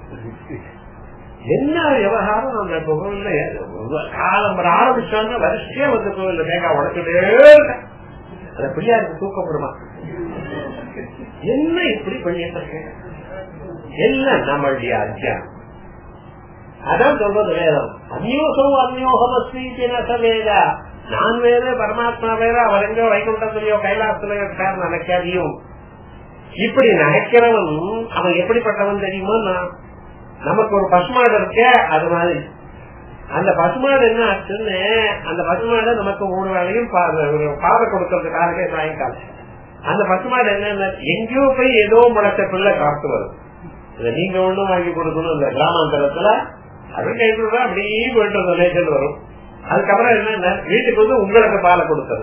Speaker 1: என்ன விவகாரம் அந்த கோவில்ல காலம் ஆரம்பிச்சாங்க வரிசையா வந்து கோவில்ல தேங்காய் உடைச்சுட்டே இருக்க அந்த பிள்ளையாருக்கு தூக்கப்படுமா என்ன இப்படி பண்ணிட்டு இருக்கேன் எல்லாம் நம்மளுடைய அத்தியானம் அதான் சொல்றது வேதம் அந்யோகம் அந்யோகம் அஸ்வீத்தின வேதா நான் வேற பரமாத்மா வேற அவர் எங்க வைகுண்டத்திலயோ கைலாசத்திலயோ இருக்கார் நினைக்காதையும் இப்படி நினைக்கிறவன் அவன் எப்படிப்பட்டவன் தெரியுமா நான் நமக்கு ஒரு பசுமாடு இருக்க அது மாதிரி அந்த பசுமாடு என்ன ஆச்சுன்னு அந்த பசுமாடு நமக்கு மூணு வேலையும் பாதை கொடுக்கறதுக்காக சாயங்காலம் அந்த பசுமாடு என்ன எங்கேயோ போய் ஏதோ முளைச்ச பிள்ளை காத்து வரும் இதை நீங்க ஒண்ணும் வாங்கி கொடுக்கணும் இந்த கிராமாந்தரத்துல அது கைக்குள்ள அப்படியே போயிட்டு வந்த நேச்சல் வரும் அதுக்கப்புறம் என்ன வீட்டுக்கு வந்து உங்களுக்கு பாலை கொடுக்கறது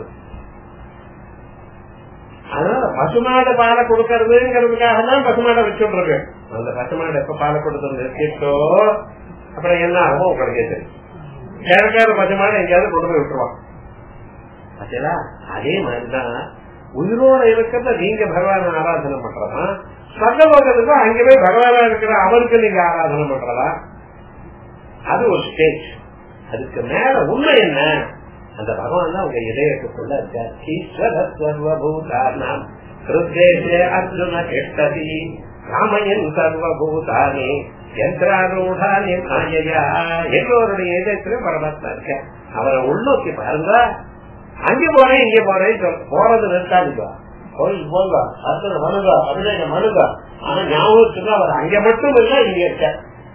Speaker 1: அதனால பசுமாடு பாலை கொடுக்கறதுங்கிறதுக்காக தான் பசுமாடை வச்சுட்டு இருக்கு அந்த பசுமாடு எப்ப பாலை கொடுக்கறது நிறுத்திட்டோ அப்புறம் என்ன ஆகும் உங்களுக்கு தெரியும் வேற பசுமாடு எங்கேயாவது கொண்டு போய் விட்டுருவான் பார்த்தீங்களா அதே மாதிரிதான் உயிரோட இருக்கிறத நீங்க பகவான ஆராதனை பண்றதா சகலோகத்துக்கு அங்க போய் பகவானா இருக்கிற அவருக்கு நீங்க ஆராதனை பண்றதா அது ஒரு ஸ்டேஜ் அதுக்கு மேல உண்மை என்ன அந்த பகவான் தான் உங்க இதயத்துக்குள்ள இருக்கார் ஈஸ்வர சர்வபூதானாம் ஹிருதேசே அர்ஜுன கெட்டதி ராமயன் சர்வபூதானி யந்திராரூடானி மாயையா எல்லோருடைய இதயத்திலும் பரமாத்மா இருக்க அவரை உள்நோக்கி பாருங்க அங்க போறேன் இங்க போறேன் போறது நிறுத்தாதுங்க கோயில் போங்க அர்த்தனை மனுங்க அபிநயம் மனுங்க ஆனா ஞாபகத்துக்கு அவர் அங்க மட்டும் இல்ல இங்க இருக்க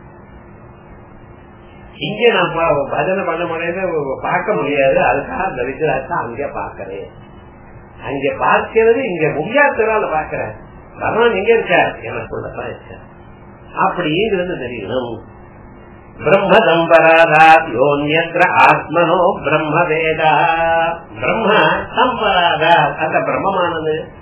Speaker 1: இங்க நான் பஜனை பண்ண முடியாது பார்க்க முடியாது அதுக்காக அந்த விக்கிரகத்தை அங்க பாக்குறேன் அங்க பார்க்கிறது இங்க முடியாதனால பாக்குறேன் பகவான் எங்க இருக்கார் எனக்குள்ளதான் இருக்கார் அப்படிங்கிறது தெரியணும் பிரம்ம சம்பராதாத் யோன்யத்ர ஆத்மனோ பிரம்ம வேதா பிரம்ம சம்பராதாத் அந்த பிரம்மமானது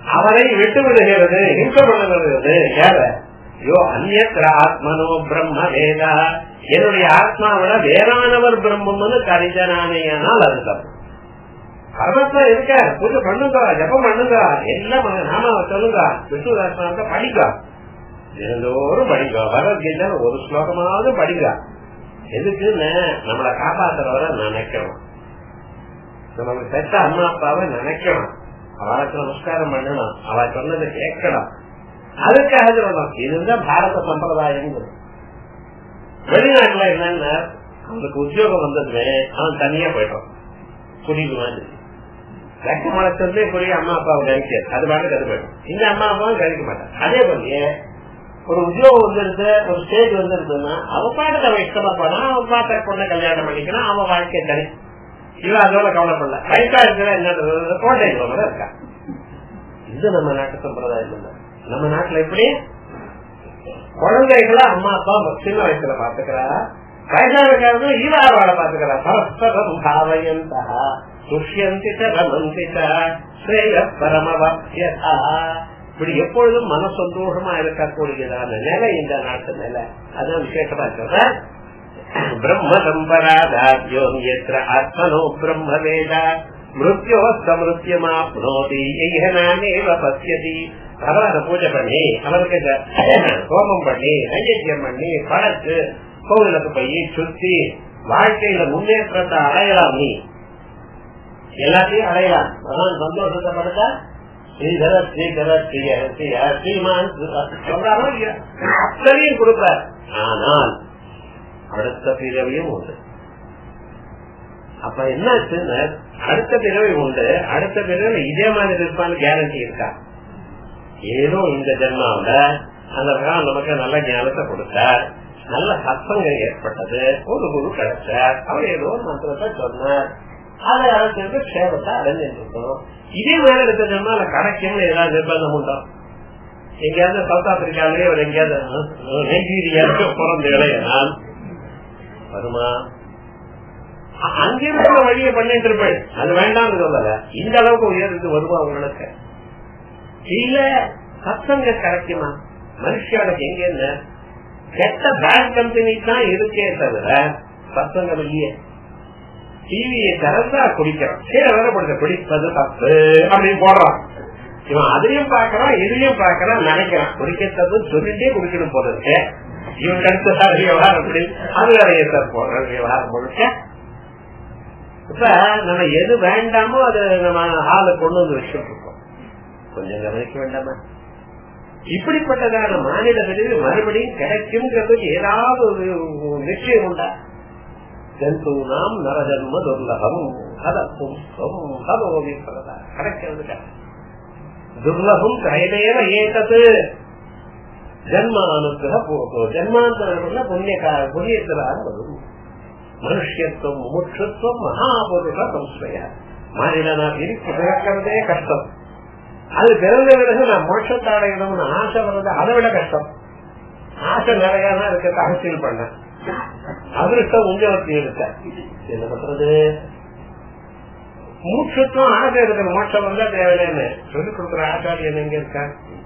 Speaker 1: அவரை விட்டு விடுகிறது ஹிம்ச பண்ணுகிறது யார யோ அந்நத்திர ஆத்மனோ பிரம்ம வேதா என்னுடைய ஆத்மாவிட வேறானவர் பிரம்மம்னு கரிஜனானேயானால் அது தப்பு பரமத்துல இருக்க பூஜை பண்ணுங்க ஜபம் பண்ணுங்க எல்லாம் பண்ணுங்க நாம சொல்லுங்க விஷ்ணு தாசனாக்க படிக்க தினந்தோறும் படிக்க பகவத்கீதை ஒரு ஸ்லோகமாவது படிக்க எதுக்குன்னு நம்மளை காப்பாத்துறவரை நினைக்கணும் நமக்கு பெற்ற அம்மா அப்பாவை நினைக்கணும் அவளுக்கு நமஸ்காரம் பண்ணணும் அவ சொன்னதை கேட்கணும் அதுக்காக சொல்லணும் இதுதான் பாரத சம்பிரதாயம் வெளிநாட்டுல என்னன்னா அவனுக்கு உத்தியோகம் வந்ததுமே அவன் தனியா போயிட்டான் புரியுது மாதிரி ரெக்க முளைச்சதே புரிய அம்மா அப்பாவை கழிக்காது அது பாட்டுக்கு அது போயிடும் இந்த அம்மா அப்பாவும் கழிக்க மாட்டான் அதே போலயே ஒரு உத்தியோகம் வந்துருது ஒரு ஸ்டேஜ் வந்துருதுன்னா அவ பாட்டுக்கு அவன் இஷ்டமா போனா அவன் பாட்ட பொண்ணை கல்யாணம் பண்ணிக்கணும் அவன் வாழ்க்கை தனி இவன் அதோட கவலைப்படல வயசா இருக்கிற என்ன கோட்டை இருக்கா இது நம்ம நாட்டு சம்பிரதாயம் இல்லை நம்ம நாட்டுல எப்படி குழந்தைகளை அம்மா அப்பா சின்ன வயசுல பாத்துக்கிறா வயசான இவ அவளை பாத்துக்கிறா பரஸ்பரம் பாவயந்தா துஷ்யந்தி ரமந்தி ஸ்ரேய பரமவசியதா இப்படி எப்பொழுதும் மன சந்தோஷமா இருக்கக்கூடியதான நிலை இந்த நாட்டு நிலை அதான் விசேஷமா சொல்ற பிரம்ம சம்பராதாத்யோ எத்திர ஆத்மனோ பிரம்ம வேத மிருத்யோ சமிருத்தியமாப்னோதி நானேவ பசியதி பகவான பூஜை பண்ணி அவருக்கு ஹோமம் பண்ணி நைவேத்தியம் பண்ணி பழக்கு கோவிலுக்கு போய் சுத்தி வாழ்க்கையில முன்னேற்றத்தை அடையலாம் நீ எல்லாத்தையும் அடையலாம் பகவான் சந்தோஷத்தை படுத்தா ஸ்ரீதர ஸ்ரீதர ஸ்ரீ ஸ்ரீமான் சொல்றாரோ இல்லையா அத்தனையும் கொடுப்பார் ஆனால் அடுத்த பிறவியும் உண்டு அப்ப என்னாச்சுன்னு அடுத்த பிறவி உண்டு அடுத்த பிறவி இதே மாதிரி இருப்பான்னு கேரண்டி இருக்கா ஏதோ இந்த ஜென்மாவில அந்த பகவான் நமக்கு நல்ல ஞானத்தை கொடுத்தார் நல்ல சத்தங்கள் ஏற்பட்டது ஒரு குரு கிடைச்சார் அவர் ஏதோ ஒரு மந்திரத்தை சொன்னார் அதை அழைச்சிருந்து க்ஷேமத்தை அடைஞ்சிருக்கோம் இதே மாதிரி இருக்க ஜென்மால கிடைக்கும்னு ஏதாவது நிர்பந்தம் உண்டோ எங்கேயாவது சவுத் ஆப்பிரிக்காவிலேயே ஒரு எங்கேயாவது நைஜீரியாவுக்கு பிறந்த இளையனால் வருமா அங்கிருக்கிற வழியை பண்ணிட்டு இருப்பேன் அது வேண்டாம்னு சொல்லல இந்த அளவுக்கு உயர்ந்து வருமா உங்களுக்கு இல்ல சத்தங்க கிடைக்குமா மனுஷனுக்கு எங்க என்ன கெட்ட பேங்க் கம்பெனி தான் இருக்கே தவிர சத்தங்கம் இல்லையே டிவியை திறந்தா குடிக்கிறான் சரி வரப்படுத்த பிடிப்பது தப்பு அப்படின்னு போடுறான் இவன் அதையும் பாக்குறான் இதையும் பாக்குறான் நினைக்கிறான் குடிக்கிறது சொல்லிட்டே குடிக்கணும் போல இருக்கு இவன் கடுத்த விவகாரம் அப்படி அது வேற ஏற்ற போடுற விவகாரம் முழுக்க இப்ப நம்ம எது வேண்டாமோ அது நம்ம ஆளு கொண்டு வந்து வச்சுட்டு இருக்கோம் கொஞ்சம் கவனிக்க வேண்டாமா இப்படிப்பட்டதான மாநில விளைவு மறுபடியும் கிடைக்கும்ங்கிறதுக்கு ஏதாவது ஒரு நிச்சயம் உண்டா ஜந்து நாம் நரஜன்ம துர்லகம் அதற்கும் கிடைக்கிறது துர்லகம் கைதேவ ஏதது ஜன்மானுகிரக போகோ ஜன்மாந்தரத்துல புண்ணிய புண்ணியத்திலாக வரும் மனுஷத்துவம் முமுட்சத்துவம் மகாபுருஷ சம்ஸ்வய மாநில நான் இருக்கு பிறக்கிறதே கஷ்டம் அது பிறந்த பிறகு நான் மோட்சத்தை அடையணும்னு ஆசை வர்றது அதை விட கஷ்டம் ஆசை நிறைய தான் இருக்க அரசியல் பண்ண அதிருஷ்டம் உஞ்சவர்த்தி இருக்க என்ன பண்றது மூச்சுத்துவம் ஆசை இருக்கிற மோட்சம் வந்தா தேவையில்லைன்னு சொல்லிக் கொடுக்குற ஆச்சாரியன் எங்க இருக்கா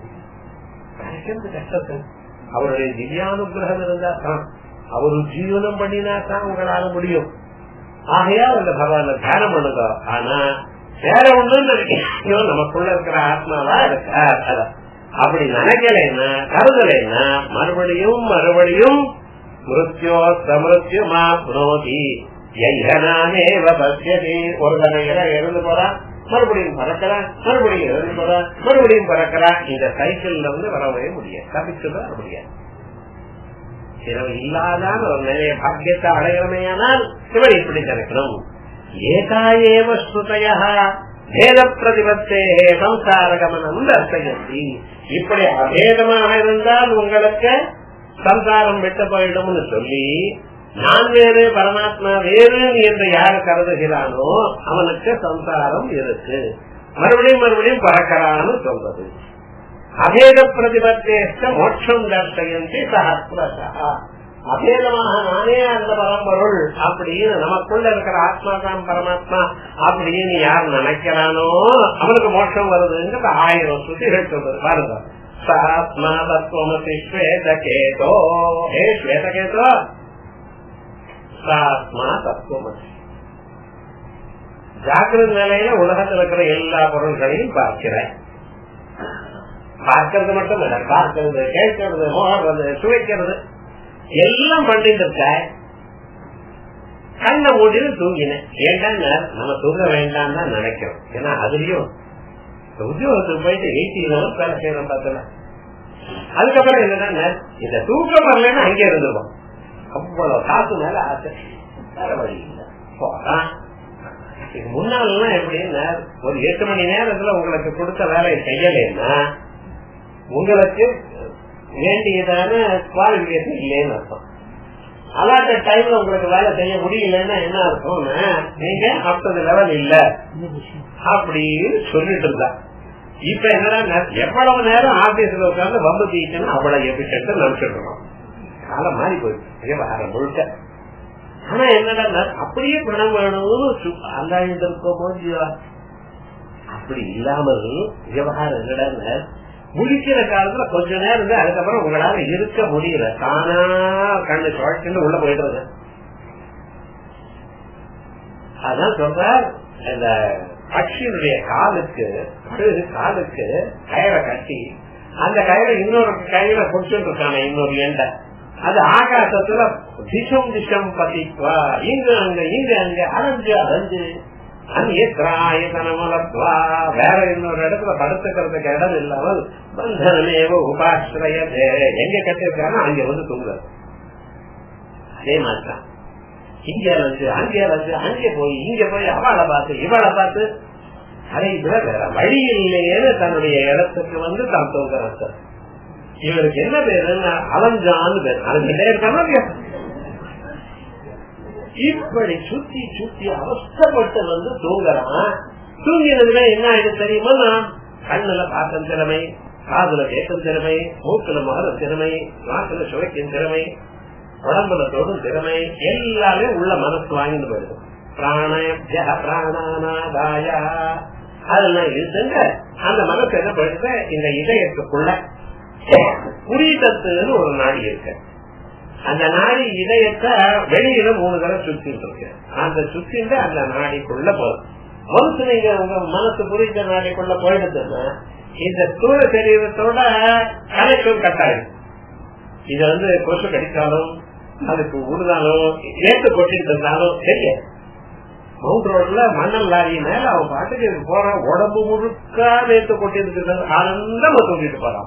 Speaker 1: கஷ்டத்தை அவருடைய திவ்யானுகிரகம் இருந்தா தான் அவரு ஜீவனம் பண்ணினா தான் உங்களால முடியும் ஆகையா அந்த பகவான தியானம் பண்ணுங்க ஆனா வேற ஒண்ணும் நினைக்கணும் நமக்குள்ள இருக்கிற ஆத்மாவா இருக்கா அப்படி நினைக்கலைன்னா கருதலைன்னா மறுபடியும் மறுபடியும் மிருத்யோ சமிருத்யுமா புனோதி ஒரு தடையில இறந்து போறா மறுபடியும் பறக்கிறா மறுபடியும் இறந்து போறா மறுபடியும் பறக்கிறா இந்த சைக்கிள்ல வந்து வரவே முடியாது தப்பிச்சுதான் வர முடியாது இரவு இல்லாதான் ஒரு நிறைய பாக்கியத்தை அடையணுமையானால் இவர் இப்படி கிடைக்கணும் ஏகாஏவ ஸ்ருதையா வேத பிரதிபத்தே சம்சார கமனம் தர்சயந்தி இப்படி அபேதமாக இருந்தால் உங்களுக்கு சம்சாரம் விட்டு போயிடும்னு சொல்லி நான் வேறு பரமாத்மா வேறு என்று யார் கருதுகிறானோ அவனுக்கு சம்சாரம் இருக்கு மறுபடியும் மறுபடியும் பறக்கிறான்னு சொல்றது அபேத பிரதிபத்தேஷ்ட மோட்சம் தர்சயந்தி சஹஸ்ரசா அபேதமாக நானே அந்த பரம்பொருள் அப்படின்னு நமக்குள்ள இருக்கிற ஆத்மா தான் பரமாத்மா அப்படின்னு யார் நினைக்கிறானோ அவனுக்கு மோட்சம் வருதுங்கிறது ஆயிரம் சுத்திகள் சொல்றது பாருங்க சாத்மா தத்துவமசி ஸ்வேதகேதோ ஹே ஸ்வேதகேதோ சாத்மா தத்துவமசி ஜாக்கிரத நிலையில உலகத்தில் இருக்கிற எல்லா பொருள்களையும் பார்க்கிறேன் பார்க்கறது மட்டும் இல்ல பார்க்கறது கேட்கறது மோகிறது சுவைக்கிறது எல்லாம் பண்ணிட்டு இருக்க கண்ணை மூடிட்டு தூங்கினேன் ஏன்டா நம்ம தூங்க வேண்டாம் தான் நினைக்கிறோம் ஏன்னா அதுலயும் உத்தியோகத்துக்கு போயிட்டு எயிட்டி ஹவர்ஸ் வேலை செய்யணும் பார்த்தல அதுக்கப்புறம் என்னன்னா இந்த தூக்கம் வரலன்னா அங்கே இருந்துருவோம் அவ்வளவு காசு மேல ஆசை வேற வழி இல்லை போறான் முன்னாலாம் எப்படின்னா ஒரு எட்டு மணி நேரத்துல உங்களுக்கு கொடுத்த வேலையை செய்யலைன்னா உங்களுக்கு வேண்டியதான குவாலிபிகேஷன் இல்லைன்னு அர்த்தம் அலாட்ட டைம்ல உங்களுக்கு வேலை செய்ய முடியலன்னா என்ன அர்த்தம்னா நீங்க அப்பது லெவல் இல்ல அப்படின்னு சொல்லிட்டு இருந்தா இப்ப என்னன்னா எவ்வளவு நேரம் ஆபீஸ்ல உட்கார்ந்து வம்பு தீக்கணும் அவ்வளவு எபிஷன் நினைச்சிட்டு இருக்கோம் காலம் மாறி போயிடுச்சு வேற முழுக்க ஆனா என்னடா அப்படியே பணம் வேணும்னு அல்லாண்டு இருக்கும் அப்படி இல்லாமல் விவகாரம் என்னடா முடிக்கிற காலத்துல கொஞ்ச நேரம் இருந்து அதுக்கப்புறம் உங்களால இருக்க முடியல தானா கண்ணு சுழற்சின்னு உள்ள போயிடுறது அதான் சொல்றார் இந்த பட்சியினுடைய காலுக்கு காலுக்கு கயிறை கட்டி அந்த கயிறை இன்னொரு கயிறை பிடிச்சிட்டு இருக்காங்க இன்னொரு எண்டை அது ஆகாசத்துல திசம் திசம் பதிப்பா இங்க அங்க இங்க அங்க அலைஞ்சு அலைஞ்சு அந்நியத்திராயதனமலத்வா வேற இன்னொரு இடத்துல படுத்துக்கிறதுக்கு இடம் இல்லாமல் பந்தனமேவ உபாசிரயதே எங்க கட்டிருக்காங்க அங்க வந்து தூங்குறது அதே மாதிரிதான் இங்க அலைஞ்சு அங்கே அலைஞ்சு அங்கே போய் இங்க போய் அவளை பார்த்து இவளை பார்த்து அதை விட வேற வழி இல்லையேன்னு தன்னுடைய இடத்துக்கு வந்து தான் தூங்குறான் சார் இவருக்கு என்ன பேரு அலஞ்சான்னு பேரு அலைஞ்சிட்டே இருக்காங்க இப்படி சுத்தி சுத்தி அவஸ்தப்பட்டு வந்து தூங்குறான் தூங்கினதுல என்ன ஆயிடுது தெரியுமா கண்ணுல பார்க்கும் திறமை காதுல கேட்கும் திறமை மூக்குல மகர திறமை நாக்குல சுவைக்கும் திறமை உடம்புல தொடும் திறமை எல்லாமே உள்ள மனசு வாங்கிட்டு போயிடுது பிராணய பிராணானாதாய அதெல்லாம் இருக்குங்க அந்த மனசு என்ன போயிடுது இந்த இதயத்துக்குள்ள புரிதத்துன்னு ஒரு நாடி இருக்கு அந்த நாடி இதயத்தை வெளியில மூணு தடவை சுத்திட்டு இருக்கு அந்த சுத்திட்டு அந்த நாடிக்குள்ள போகுது மனசு நீங்க உங்க மனசு புரிஞ்ச நாடிக்குள்ள போயிடுதுன்னா இந்த தூர சரீரத்தோட கனெக்ஷன் கட்டாயம் இது வந்து கொசு கடிச்சாலும் அதுக்கு உழுதாலும் ஏத்து கொட்டிட்டு இருந்தாலும் தெரியாது மவுண்ட் ரோட்ல மண்ணல் லாரி மேல அவன் பாட்டுக்கு போறான் உடம்பு முழுக்க நேத்து கொட்டிட்டு ஆனந்தமா தூங்கிட்டு போறான்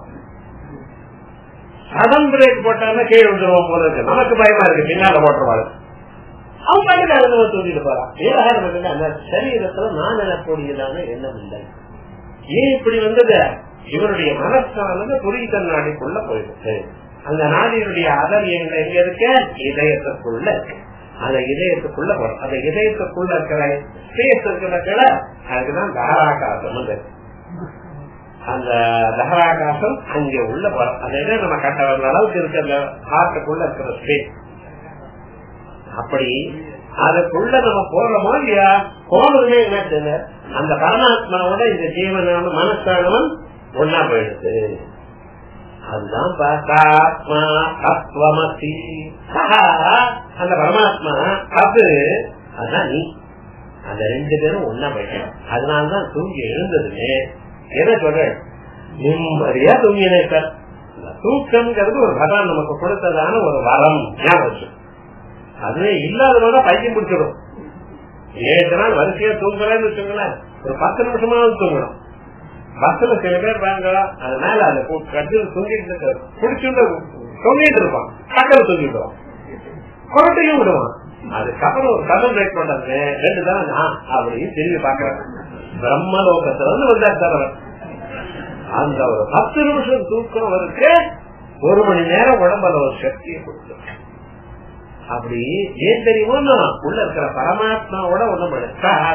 Speaker 1: சடன் பிரேக் போட்டாலும் கீழே விழுந்துருவோம் போல இருக்கு நமக்கு பயமா இருக்கு பின்னால ஓட்டுறவாள் அவன் பாட்டுக்கு அனுபவம் தூக்கிட்டு போறான் விவகாரம் அந்த சரீரத்துல நான் எனக்கூடியதான எண்ணம் இல்லை ஏன் இப்படி வந்தது இவருடைய மனசானது புரிதல் நாடிக்குள்ள போயிடுச்சு அந்த நாடியினுடைய அதல் எங்க எங்க இருக்க இதயத்துக்குள்ள இருக்கு அந்த இதயத்துக்குள்ள போறோம் அந்த இதயத்துக்குள்ள இருக்கிற ஸ்பேஸ் இருக்கிற அதுக்குதான் தாராகாசம் அந்த தகராகாசம் அங்க உள்ள போறோம் அது என்ன நம்ம கட்ட வர அளவுக்கு இருக்கிற ஹார்ட்டுக்குள்ள இருக்கிற ஸ்பேஸ் அப்படி அதுக்குள்ள நம்ம போறோமோ இல்லையா போனதுமே என்ன அந்த பரமாத்மாவோட இந்த ஜீவனான மனசானவன் ஒன்னா போயிடுது அதுதான் பரமாத்மா தத்துவமசி அந்த பரமாத்மா அது அதான் நீ அந்த ரெண்டு பேரும் ஒன்னா போயிட்டோம் அதனாலதான் தூங்கி எழுந்ததுமே என்ன சொல்ற நிம்மதியா தூங்கினேன் சார் தூக்கம்ங்கிறது ஒரு பகவான் நமக்கு கொடுத்ததான ஒரு வரம் ஞாபகம் அதுவே இல்லாதவங்க பைத்தியம் பிடிச்சிடும் ஏழு நாள் வரிசையா தூங்குறேன்னு வச்சுங்களேன் ஒரு பத்து நிமிஷமாவது தூங்கணும் பஸ்ல சில பேர் வாங்க அதனால அந்த கட்டில் தூங்கிட்டு இருக்க பிடிச்சுட்டு தொங்கிட்டு இருப்பான் கட்டல் தூங்கிடுவான் கொரட்டையும் விடுவான் அதுக்கப்புறம் ஒரு கதல் பிரேக் பண்றது ரெண்டு தான் நான் அப்படின்னு திரும்பி பாக்குறேன் பிரம்மலோகத்துல இருந்து வந்தார் தரவர் அந்த ஒரு பத்து நிமிஷம் தூக்கம் அவருக்கு ஒரு மணி நேரம் உடம்புல ஒரு சக்தியை கொடுத்து அப்படி ஏன் தெரியுமோ உள்ள இருக்கிற பரமாத்மாவோட ஒண்ணு ஆத்மா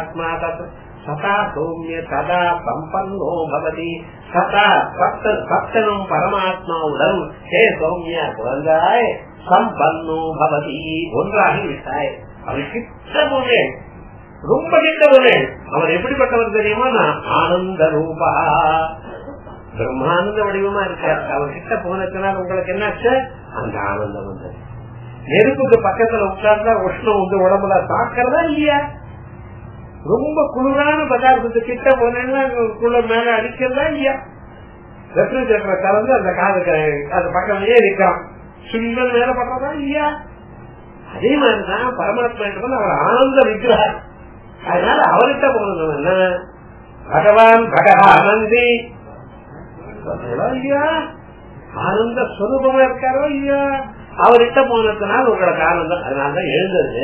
Speaker 1: பார்த்து சதா சௌமிய சதா சம்பன்னோ பவதி சதா சத்த சத்தனும் பரமாத்மாவுடன் ஹே சௌமியா குழந்தாய் சம்பன்னோ பவதி ஒன்றாகி விட்டாய் அவன் கிட்ட போனேன் ரொம்ப கிட்ட போனேன் அவன் எப்படிப்பட்டவர் தெரியுமா நான் ஆனந்த ரூபா பிரம்மானந்த வடிவமா இருக்கார் அவர் கிட்ட போனதுனால உங்களுக்கு என்னாச்சு அந்த ஆனந்தம் வந்தது நெருப்புக்கு பக்கத்துல உட்கார்ந்தா உஷ்ணம் வந்து உடம்புல தாக்கிறதா இல்லையா ரொம்ப குளிரான பதார்த்தத்து கிட்ட போனேன்னா குளிர் மேல அடிக்கிறதா இல்லையா ரெஃப்ரிஜரேட்டர் கலந்து அந்த காதுக்கு அது பக்கத்திலேயே நிற்கிறான் சுண்டல் மேல பண்றதா இல்லையா அதே மாதிரிதான் பரமாத்மா அவர் ஆனந்த விக்கிரகம் அதனால அவர்கிட்ட போனது என்ன பகவான் பகவானந்தி இல்லையா ஆனந்த ஸ்வரூபமா இருக்காரோ இல்லையா அவர்கிட்ட போனதுனால உங்களுக்கு ஆனந்தம் அதனாலதான் எழுந்தது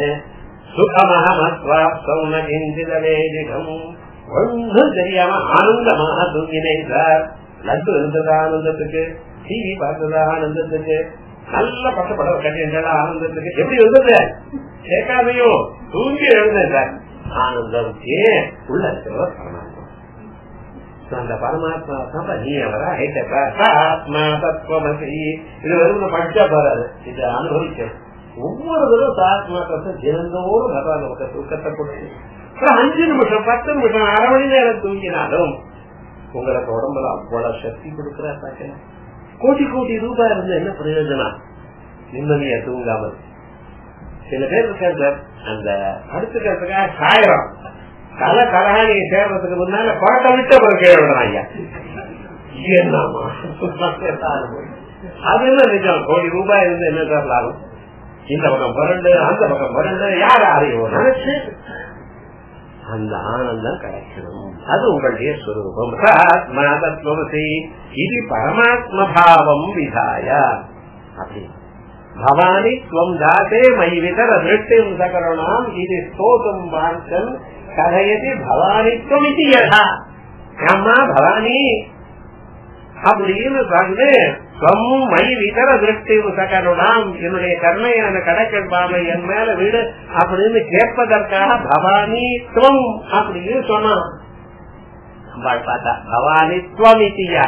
Speaker 1: சுகமஹமத்வாப்தம் ஒன்றும் தெரியாம ஆனந்தமாக தூங்கினேன் சார் லட்டு இருந்தது ஆனந்தத்துக்கு டிவி பார்த்தது ஆனந்தத்துக்கு நல்ல பட்டப்பட கட்டியிருந்தா ஆனந்தத்துக்கு எப்படி இருந்தது கேட்காதையும் தூங்கி எழுந்தேன் சார் ஆனந்தம் ஏன் உள்ள இருக்கிறவர் பரமாத்மா அந்த பரமாத்மா தான் நீ அவரா ஆத்மா தத்துவமசி இது வெறும் படிச்சா போறாது இதை அனுபவிக்கணும் ஒவ்வொரு தடவை ஆத்மா தத்துவம் தினந்தோறும் பகவான் நமக்கு தூக்கத்தை கொடுத்து அஞ்சு நிமிஷம் பத்து நிமிஷம் அரை மணி நேரம் தூங்கினாலும் உங்களுக்கு உடம்புல அவ்வளவு சக்தி கொடுக்கிறா பாக்க கோடி கோடி ரூபாய் இருந்து என்ன பிரயோஜனம் நிம்மதியா தூங்காமல் சில பேர் இருக்காங்க சார் அந்த படுத்துக்கிறதுக்காக சாயிரம் தலை கலகாணியை சேர்றதுக்கு முன்னால குழந்தை விட்டு அப்புறம் கீழே விடுறாங்க என்னமா அது என்ன நிஜம் கோடி ரூபாய் இருந்து என்ன சார் லாபம் இந்த பக்கம் புரண்டு அந்த பக்கம் புரண்டு யார் அறியும் நினைச்சு அந்த ஆனந்தம் கிடைக்கணும் அது உங்களுடைய ஸ்வரூபம் தத்துவமசி இது பரமாத்ம பாவம் விதாய அப்படி பவானி துவம் தாசே மயி விதர திருஷ்டிம் சகரணாம் இது ஸ்தோதம் வாஞ்சம் கதையதி பவானித்வம் இது யதா அம்மா பவானி அப்படின்னு வந்து மயி விதர திருஷ்டி சகருணாம் என்னுடைய கருணையான கடைக்கல் பாமை என் மேல வீடு அப்படின்னு கேட்பதற்காக பவானி துவம் அப்படின்னு சொன்னான் பார்த்தா பவானித்வம்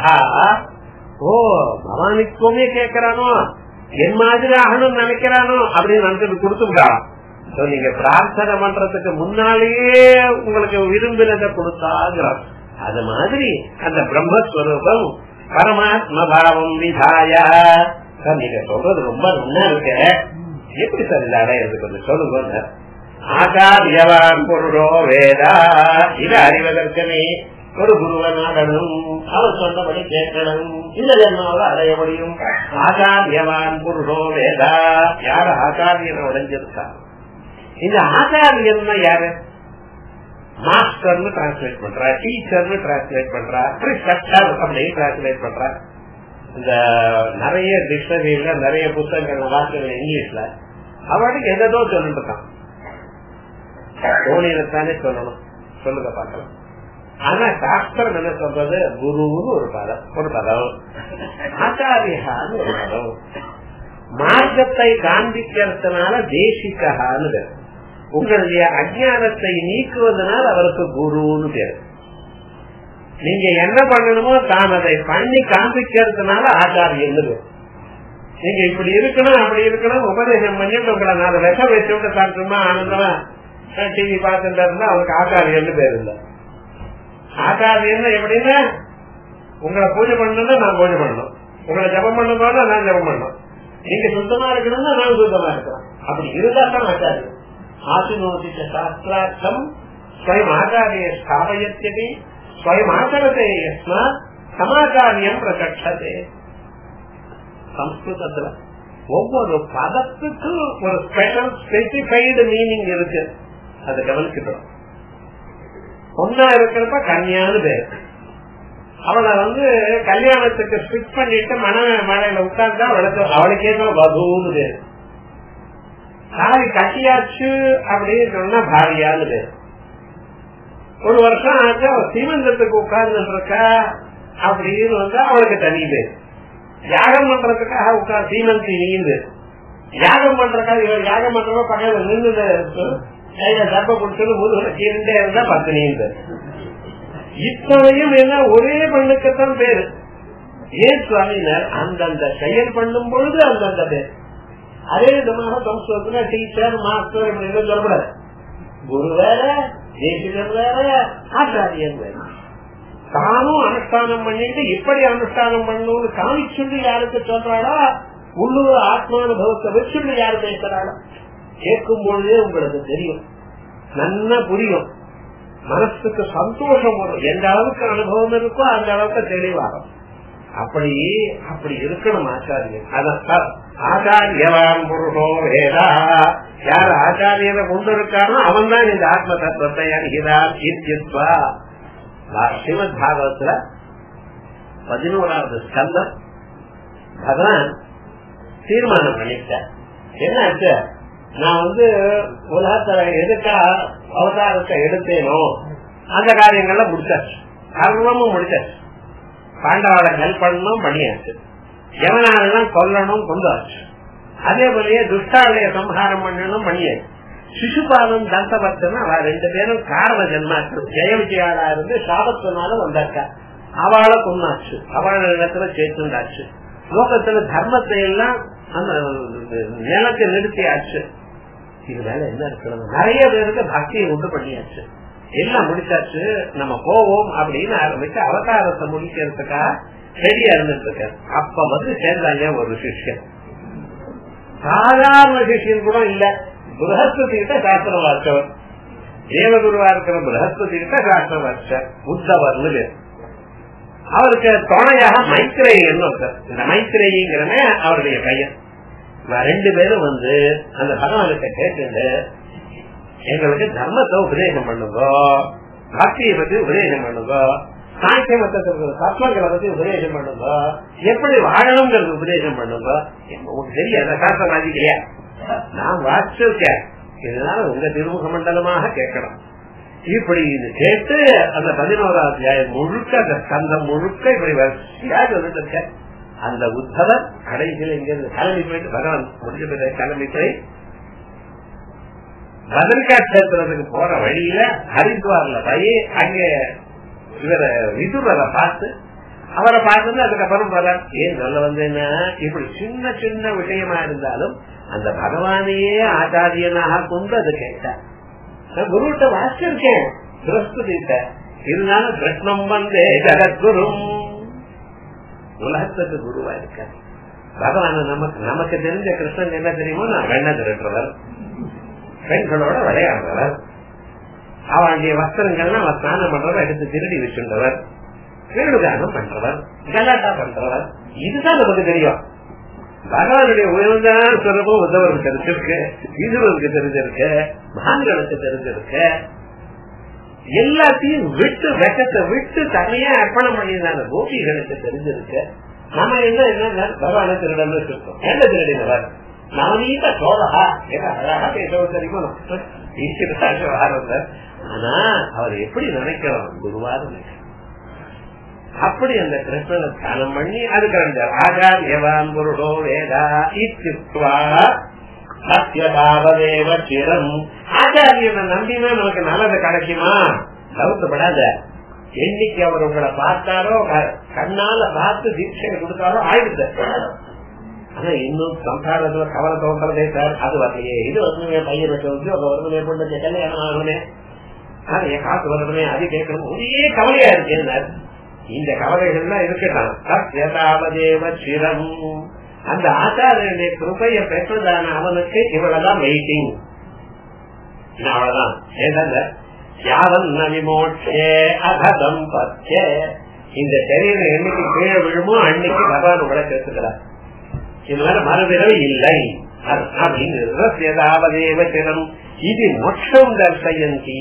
Speaker 1: ஓ பவானித்வமே கேட்கிறானோ என் மாதிரி ஆகணும்னு நினைக்கிறானோ அப்படின்னு நினைச்சு கொடுத்துட்டான் நீங்க பிரார்த்தனை பண்றதுக்கு முன்னாலேயே உங்களுக்கு விரும்பினதை கொடுத்தாங்கிறான் அது மாதிரி அந்த பிரம்மஸ்வரூபம் பரமாத்ம பாவம் விதாய நீங்க சொல்றது ரொம்ப நல்லா இருக்கு எப்படி சார் இந்த அடையிறது கொஞ்சம் சொல்லுங்க ஆச்சாரியவான் பொருளோ வேதா இது அறிவதற்கு நீ ஒரு குருவனாடனும் அவர் சொன்னபடி கேட்கணும் இந்த ஜென்மாவை அடைய முடியும் ஆச்சாரியவான் புருஷோ வேதா யார் ஆச்சாரியனை உடைஞ்சிருக்கா இந்த ஆச்சாரியன் யாரு மாஸ்டர்னு டிரான்ஸ்லேட் பண்றா டீச்சர்னு டிரான்ஸ்லேட் பண்றா ப்ரிசெப்டர் அப்படின்னு டிரான்ஸ்லேட் பண்றா இந்த நிறைய டிக்ஷனரியில நிறைய புத்தகங்கள் வாக்குகள் இங்கிலீஷ்ல அவனுக்கு எதோ சொல்லிட்டு இருக்கான் தோணியத்தானே சொல்லணும் சொல்லுங்க பார்க்கலாம் ஆனா சாஸ்திரம் என்ன சொல்றது குருன்னு ஒரு பதம் ஒரு பதம் ஆச்சாரியான்னு ஒரு பதம் மார்க்கத்தை காண்பிக்கிறதுனால தேசிகான்னு பேர் உங்களுடைய அஜானத்தை நீக்குவதனால் அவருக்கு குருன்னு பேர் நீங்க என்ன பண்ணணுமோ தான் அதை பண்ணி காண்பிக்கிறதுனால ஆச்சாரியன்னு பேர் நீங்க இப்படி இருக்கணும் அப்படி இருக்கணும் உபதேசம் பண்ணிட்டு உங்களை நாலு விஷம் வச்சு விட்டு சாப்பிட்டோம்னா ஆனந்தமா டிவி பார்த்துட்டு இருந்தா அவருக்கு ஆச்சாரியன்னு பேர் இல்லை ஆச்சாரியன்னு எப்படின்னா உங்களை பூஜை பண்ணணும்னா நான் பூஜை பண்ணணும் உங்களை ஜபம் பண்ணணும்னா நான் ஜபம் பண்ணணும் நீங்க சுத்தமா இருக்கணும்னா நான் சுத்தமா இருக்கிறேன் அப்படி இருந்தா தான் ஆச்சாரியம் ஆசினோதித்த சாஸ்திரார்த்தம் ஸ்வயம் ஆச்சாரிய ஸ்தாபயத்தியதி ஸ்வயம் ஆச்சரத்தை யஸ்மா சமாச்சாரியம் பிரகட்சதே சம்ஸ்கிருதத்துல ஒவ்வொரு பதத்துக்கும் ஒரு ஸ்பெஷல் ஸ்பெசிஃபைடு மீனிங் இருக்கு அதை கவனிச்சுக்கணும் பொண்ணா இருக்கிறப்ப கன்யான்னு பேரு அவளை வந்து கல்யாணத்துக்கு ஸ்டிச் பண்ணிட்டு மன மழையில உட்கார்ந்தா அவளுக்கு அவளுக்கே தான் வதுன்னு பேரு தாலி கட்டியாச்சு அப்படின்னு சொன்னா பாரியான்னு பேரு ஒரு வருஷம் ஆச்சு அவள் சீமந்தத்துக்கு உட்கார்ந்து இருக்கா அப்படின்னு வந்து அவளுக்கு தனி பேர் யாகம் பண்றதுக்காக உட்கார் சீமந்தி நீந்து யாகம் பண்றதுக்காக இவர் யாகம் பண்றப்ப பக்கத்துல நின்று கையில தப்ப கொடுத்து முதுகுல கீழே இருந்தா பத்தினின்னு இத்தனையும் என்ன ஒரே பெண்ணுக்குத்தான் பேரு ஏன் சுவாமினர் அந்தந்த செயல் பண்ணும் பொழுது அந்தந்த பேர் அதே விதமாக சம்ஸ்கிருதத்துல டீச்சர் மாஸ்டர் இப்படி சொல்லக்கூடாது குரு வேற தேசிகர் வேற ஆச்சாரியன் வேற தானும் அனுஷ்டானம் பண்ணிட்டு இப்படி அனுஷ்டானம் பண்ணணும்னு காமிச்சுண்டு யாருக்கு சொல்றாளோ உள்ளூர் ஆத்மானுபவத்தை வச்சுண்டு யாரு பேசுறாளோ கேட்கும் பொழுதே உங்களுக்கு தெரியும் நல்லா புரியும் மனசுக்கு சந்தோஷம் வரும் எந்த அளவுக்கு அனுபவம் இருக்கோ அந்த அளவுக்கு தெளிவாகும் அப்படி அப்படி இருக்கணும் ஆச்சாரியன் அதான் ஆச்சாரியவான் புருஷோ வேதா யார் ஆச்சாரியனை கொண்டு இருக்காரோ அவன் தான் இந்த ஆத்ம தத்துவத்தை அறிகிறார் இத்தியத்வா ஸ்ரீமத் பாகவத்துல பதினோராவது ஸ்கந்தம் பகவான் தீர்மானம் பண்ணிட்டார் என்னாச்சு நான் வந்து உலகத்துல எதுக்கா அவதாரத்தை எடுத்தேனோ அந்த காரியங்கள்ல முடிச்சாச்சு சர்வமும் முடிச்சாச்சு பாண்டவாளை ஹெல்ப் பண்ணணும் பண்ணியாச்சு எவனாலெல்லாம் கொல்லணும் கொண்டாச்சு அதே போலயே துஷ்டாலய சம்ஹாரம் பண்ணணும் பண்ணியாச்சு சிசுபாலன் தந்தபக்தன் அவ ரெண்டு பேரும் காரண ஜென்மாக்கள் ஜெய விஜயாளா இருந்து சாபத்தினால வந்தாக்கா அவளை கொண்டாச்சு அவள இடத்துல சேர்த்துண்டாச்சு லோகத்துல தர்மத்தை எல்லாம் அந்த நிலத்தை நிறுத்தியாச்சு இது மேல என்ன இருக்கணும் நிறைய பேருக்கு பக்தியை உண்டு பண்ணியாச்சு எல்லாம் முடிச்சாச்சு நம்ம போவோம் அப்படின்னு ஆரம்பிச்சு அவதாரத்தை முடிக்கிறதுக்காக ரெடியா இருந்துட்டு இருக்க அப்ப வந்து சேர்ந்தாங்க ஒரு சிஷ்யன் சாதாரண சிஷியன் கூட இல்ல பிரகஸ்பதி கிட்ட சாஸ்திரம் வாச்சவர் தேவகுருவா இருக்கிற பிரகஸ்பதி கிட்ட சாஸ்திரம் வாச்சர் உத்தவர்னு பேர் அவருக்கு துணையாக மைத்ரேயன் ஒருத்தர் இந்த மைத்ரேயிங்கிறன அவருடைய பையன் ரெண்டு பேரும் வந்து அந்த பகவானுக்கு கேட்டு எங்களுக்கு தர்மத்தை உபதேசம் பண்ணுங்க பக்தியை பத்தி உபதேசம் பண்ணுங்க சாங்கியமத்தை தத்துவங்களை பத்தி உபதேசம் பண்ணுங்க எப்படி வாழணுங்கிறது உபதேசம் பண்ணுங்க உங்களுக்கு தெரியாத சாஸ்திரம் வாதிக்கலையா நான் வாசிச்சிருக்கேன் இதனால உங்க திருமுக மண்டலமாக கேட்கணும் இப்படி இது கேட்டு அந்த பதினோராம் அத்தியாயம் முழுக்க அந்த ஸ்கந்தம் முழுக்க இப்படி வரிசையாக வந்துட்டு இருக்க அந்த உத்தவர் கடைசியில் இங்கிருந்து கிளம்பி போயிட்டு பகவான் முடிஞ்ச கிளம்பி போய் பத்ரிகா கஷேத்திரத்துக்கு போற வழியில ஹரித்வார்ல போய் அங்க இவர விதுரரை பார்த்து அவரை பார்த்து அதுக்கப்புறம் பல ஏன் சொல்ல வந்தேன்னா இப்படி சின்ன சின்ன விஷயமா இருந்தாலும் அந்த பகவானையே ஆச்சாரியனாக கொண்டு அதை கேட்டார் நான் குருகிட்ட வாசிச்சிருக்கேன் பிரஸ்துதிட்ட இருந்தாலும் கிருஷ்ணம் வந்தே ஜகத்குரும் உலகத்துக்கு குருவா இருக்க பகவான நமக்கு நமக்கு தெரிஞ்ச கிருஷ்ணன் என்ன தெரியுமோ நான் வெண்ண திருடுறவர் பெண்களோட விளையாடுறவர் அவளுடைய வஸ்திரங்கள்லாம் அவர் ஸ்நானம் பண்றவர் எடுத்து திருடி வச்சுள்ளவர் வேணுகானம் பண்றவர் கலாட்டா பண்றவர் இதுதான் நமக்கு தெரியும் பகவானுடைய உயர்ந்தான சிறப்பும் உத்தவருக்கு தெரிஞ்சிருக்கு ஈஸ்வரருக்கு தெரிஞ்சிருக்கு மகான்களுக்கு தெரிஞ்சிருக்கு எல்லாத்தையும் விட்டு வெக்கத்தை விட்டு தனியா அர்ப்பணம் பண்ணியிருந்தாங்க கோபிகளுக்கு தெரிஞ்சிருக்கு நம்ம என்ன என்ன பகவான திருடன் இருக்கோம் என்ன திருடினவர் நவநீத சோழகா அழகா பேசவும் தெரியுமா ஆனா அவர் எப்படி நினைக்கிறோம் குருவாத அப்படி அந்த கிருஷ்ணனை தியானம் பண்ணி அதுக்கு அந்த ஆச்சாரியவான் புருஷோ வேதா இத்தியுக்வா சத்யபாவதேவ சிரம் ஆச்சாரியனை நம்பினா நமக்கு நல்லது கிடைக்குமா கவுத்தப்படாத என்னைக்கு அவர் உங்களை பார்த்தாரோ கண்ணால பார்த்து தீட்சை கொடுத்தாரோ ஆயிடுது ஆனா இன்னும் சம்சாரத்துல கவலை தோன்றதே சார் அது வரலையே இது வரணுமே பையன் வச்ச உத்தியோகம் வரணுமே பொண்ணு கல்யாணம் ஆகணுமே என் காசு வரணுமே அது கேட்கணும் ஒரே கவலையா இருக்கு இந்த கவலைகள்லாம் இருக்கட்டும் சத்யதாவதேவ சிரம் அந்த ஆச்சாரியனுடைய கிருப்பைய பெற்றதான அவனுக்கு இவ்வளவுதான் வெயிட்டிங் அவ்வளவுதான் ஏதாங்க யாவன் விமோட்சே அகதம் பச்சே இந்த சரீரம் என்னைக்கு கீழே விழுமோ அன்னைக்கு பகவான் உங்களை சேர்த்துக்கிறார் இது மாதிரி மறுபிறவை இல்லை அப்படின்னு சிரம் இது மோட்சம் தர்சயந்தி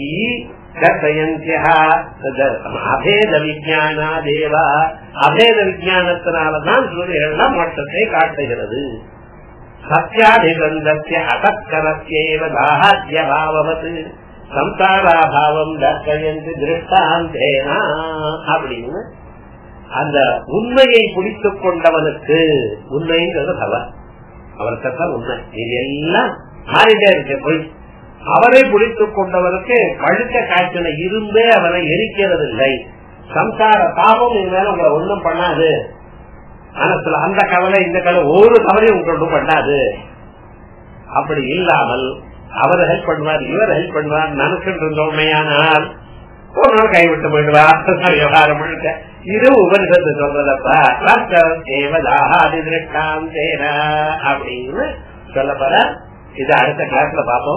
Speaker 1: அபேத விஜயானாதேவ அபேத விஜயானத்தினாலதான் சூரியெல்லாம் மோட்சத்தை காட்டுகிறது சத்தியாதிபந்தத்திய அசக்கரத்தியேவ தாஹாத்திய பாவவத் சம்சாராபாவம் தர்சயந்தி திருஷ்டாந்தேனா அப்படின்னு அந்த உண்மையை பிடித்துக் கொண்டவனுக்கு உண்மைங்கிறது பவர் அவருக்கு தான் உண்மை இது எல்லாம் மாறிட்டே இருக்கு போய் அவரை பிடித்துக் கொண்டவருக்கு பழுக்க காய்ச்சல இருந்தே அவரை எரிக்கிறதில்லை சம்சார பாவம் இது மேல உங்களை ஒண்ணும் பண்ணாது மனசுல அந்த கவலை இந்த கவலை ஒரு கவலையும் உங்களுக்கு பண்ணாது அப்படி இல்லாமல் அவர் ஹெல்ப் பண்ணுவார் இவர் ஹெல்ப் பண்ணுவார் நினைச்சுட்டு இருந்தோமையானால் ஒரு நாள் கைவிட்டு போயிடுவார் விவகாரம் முழுக்க இது உபனிஷத்து சொல்றதப்பா தேவதாதி திருஷ்டாந்தேன அப்படின்னு சொல்ல போற இது அடுத்த கிளாஸ்ல பார்ப்போம்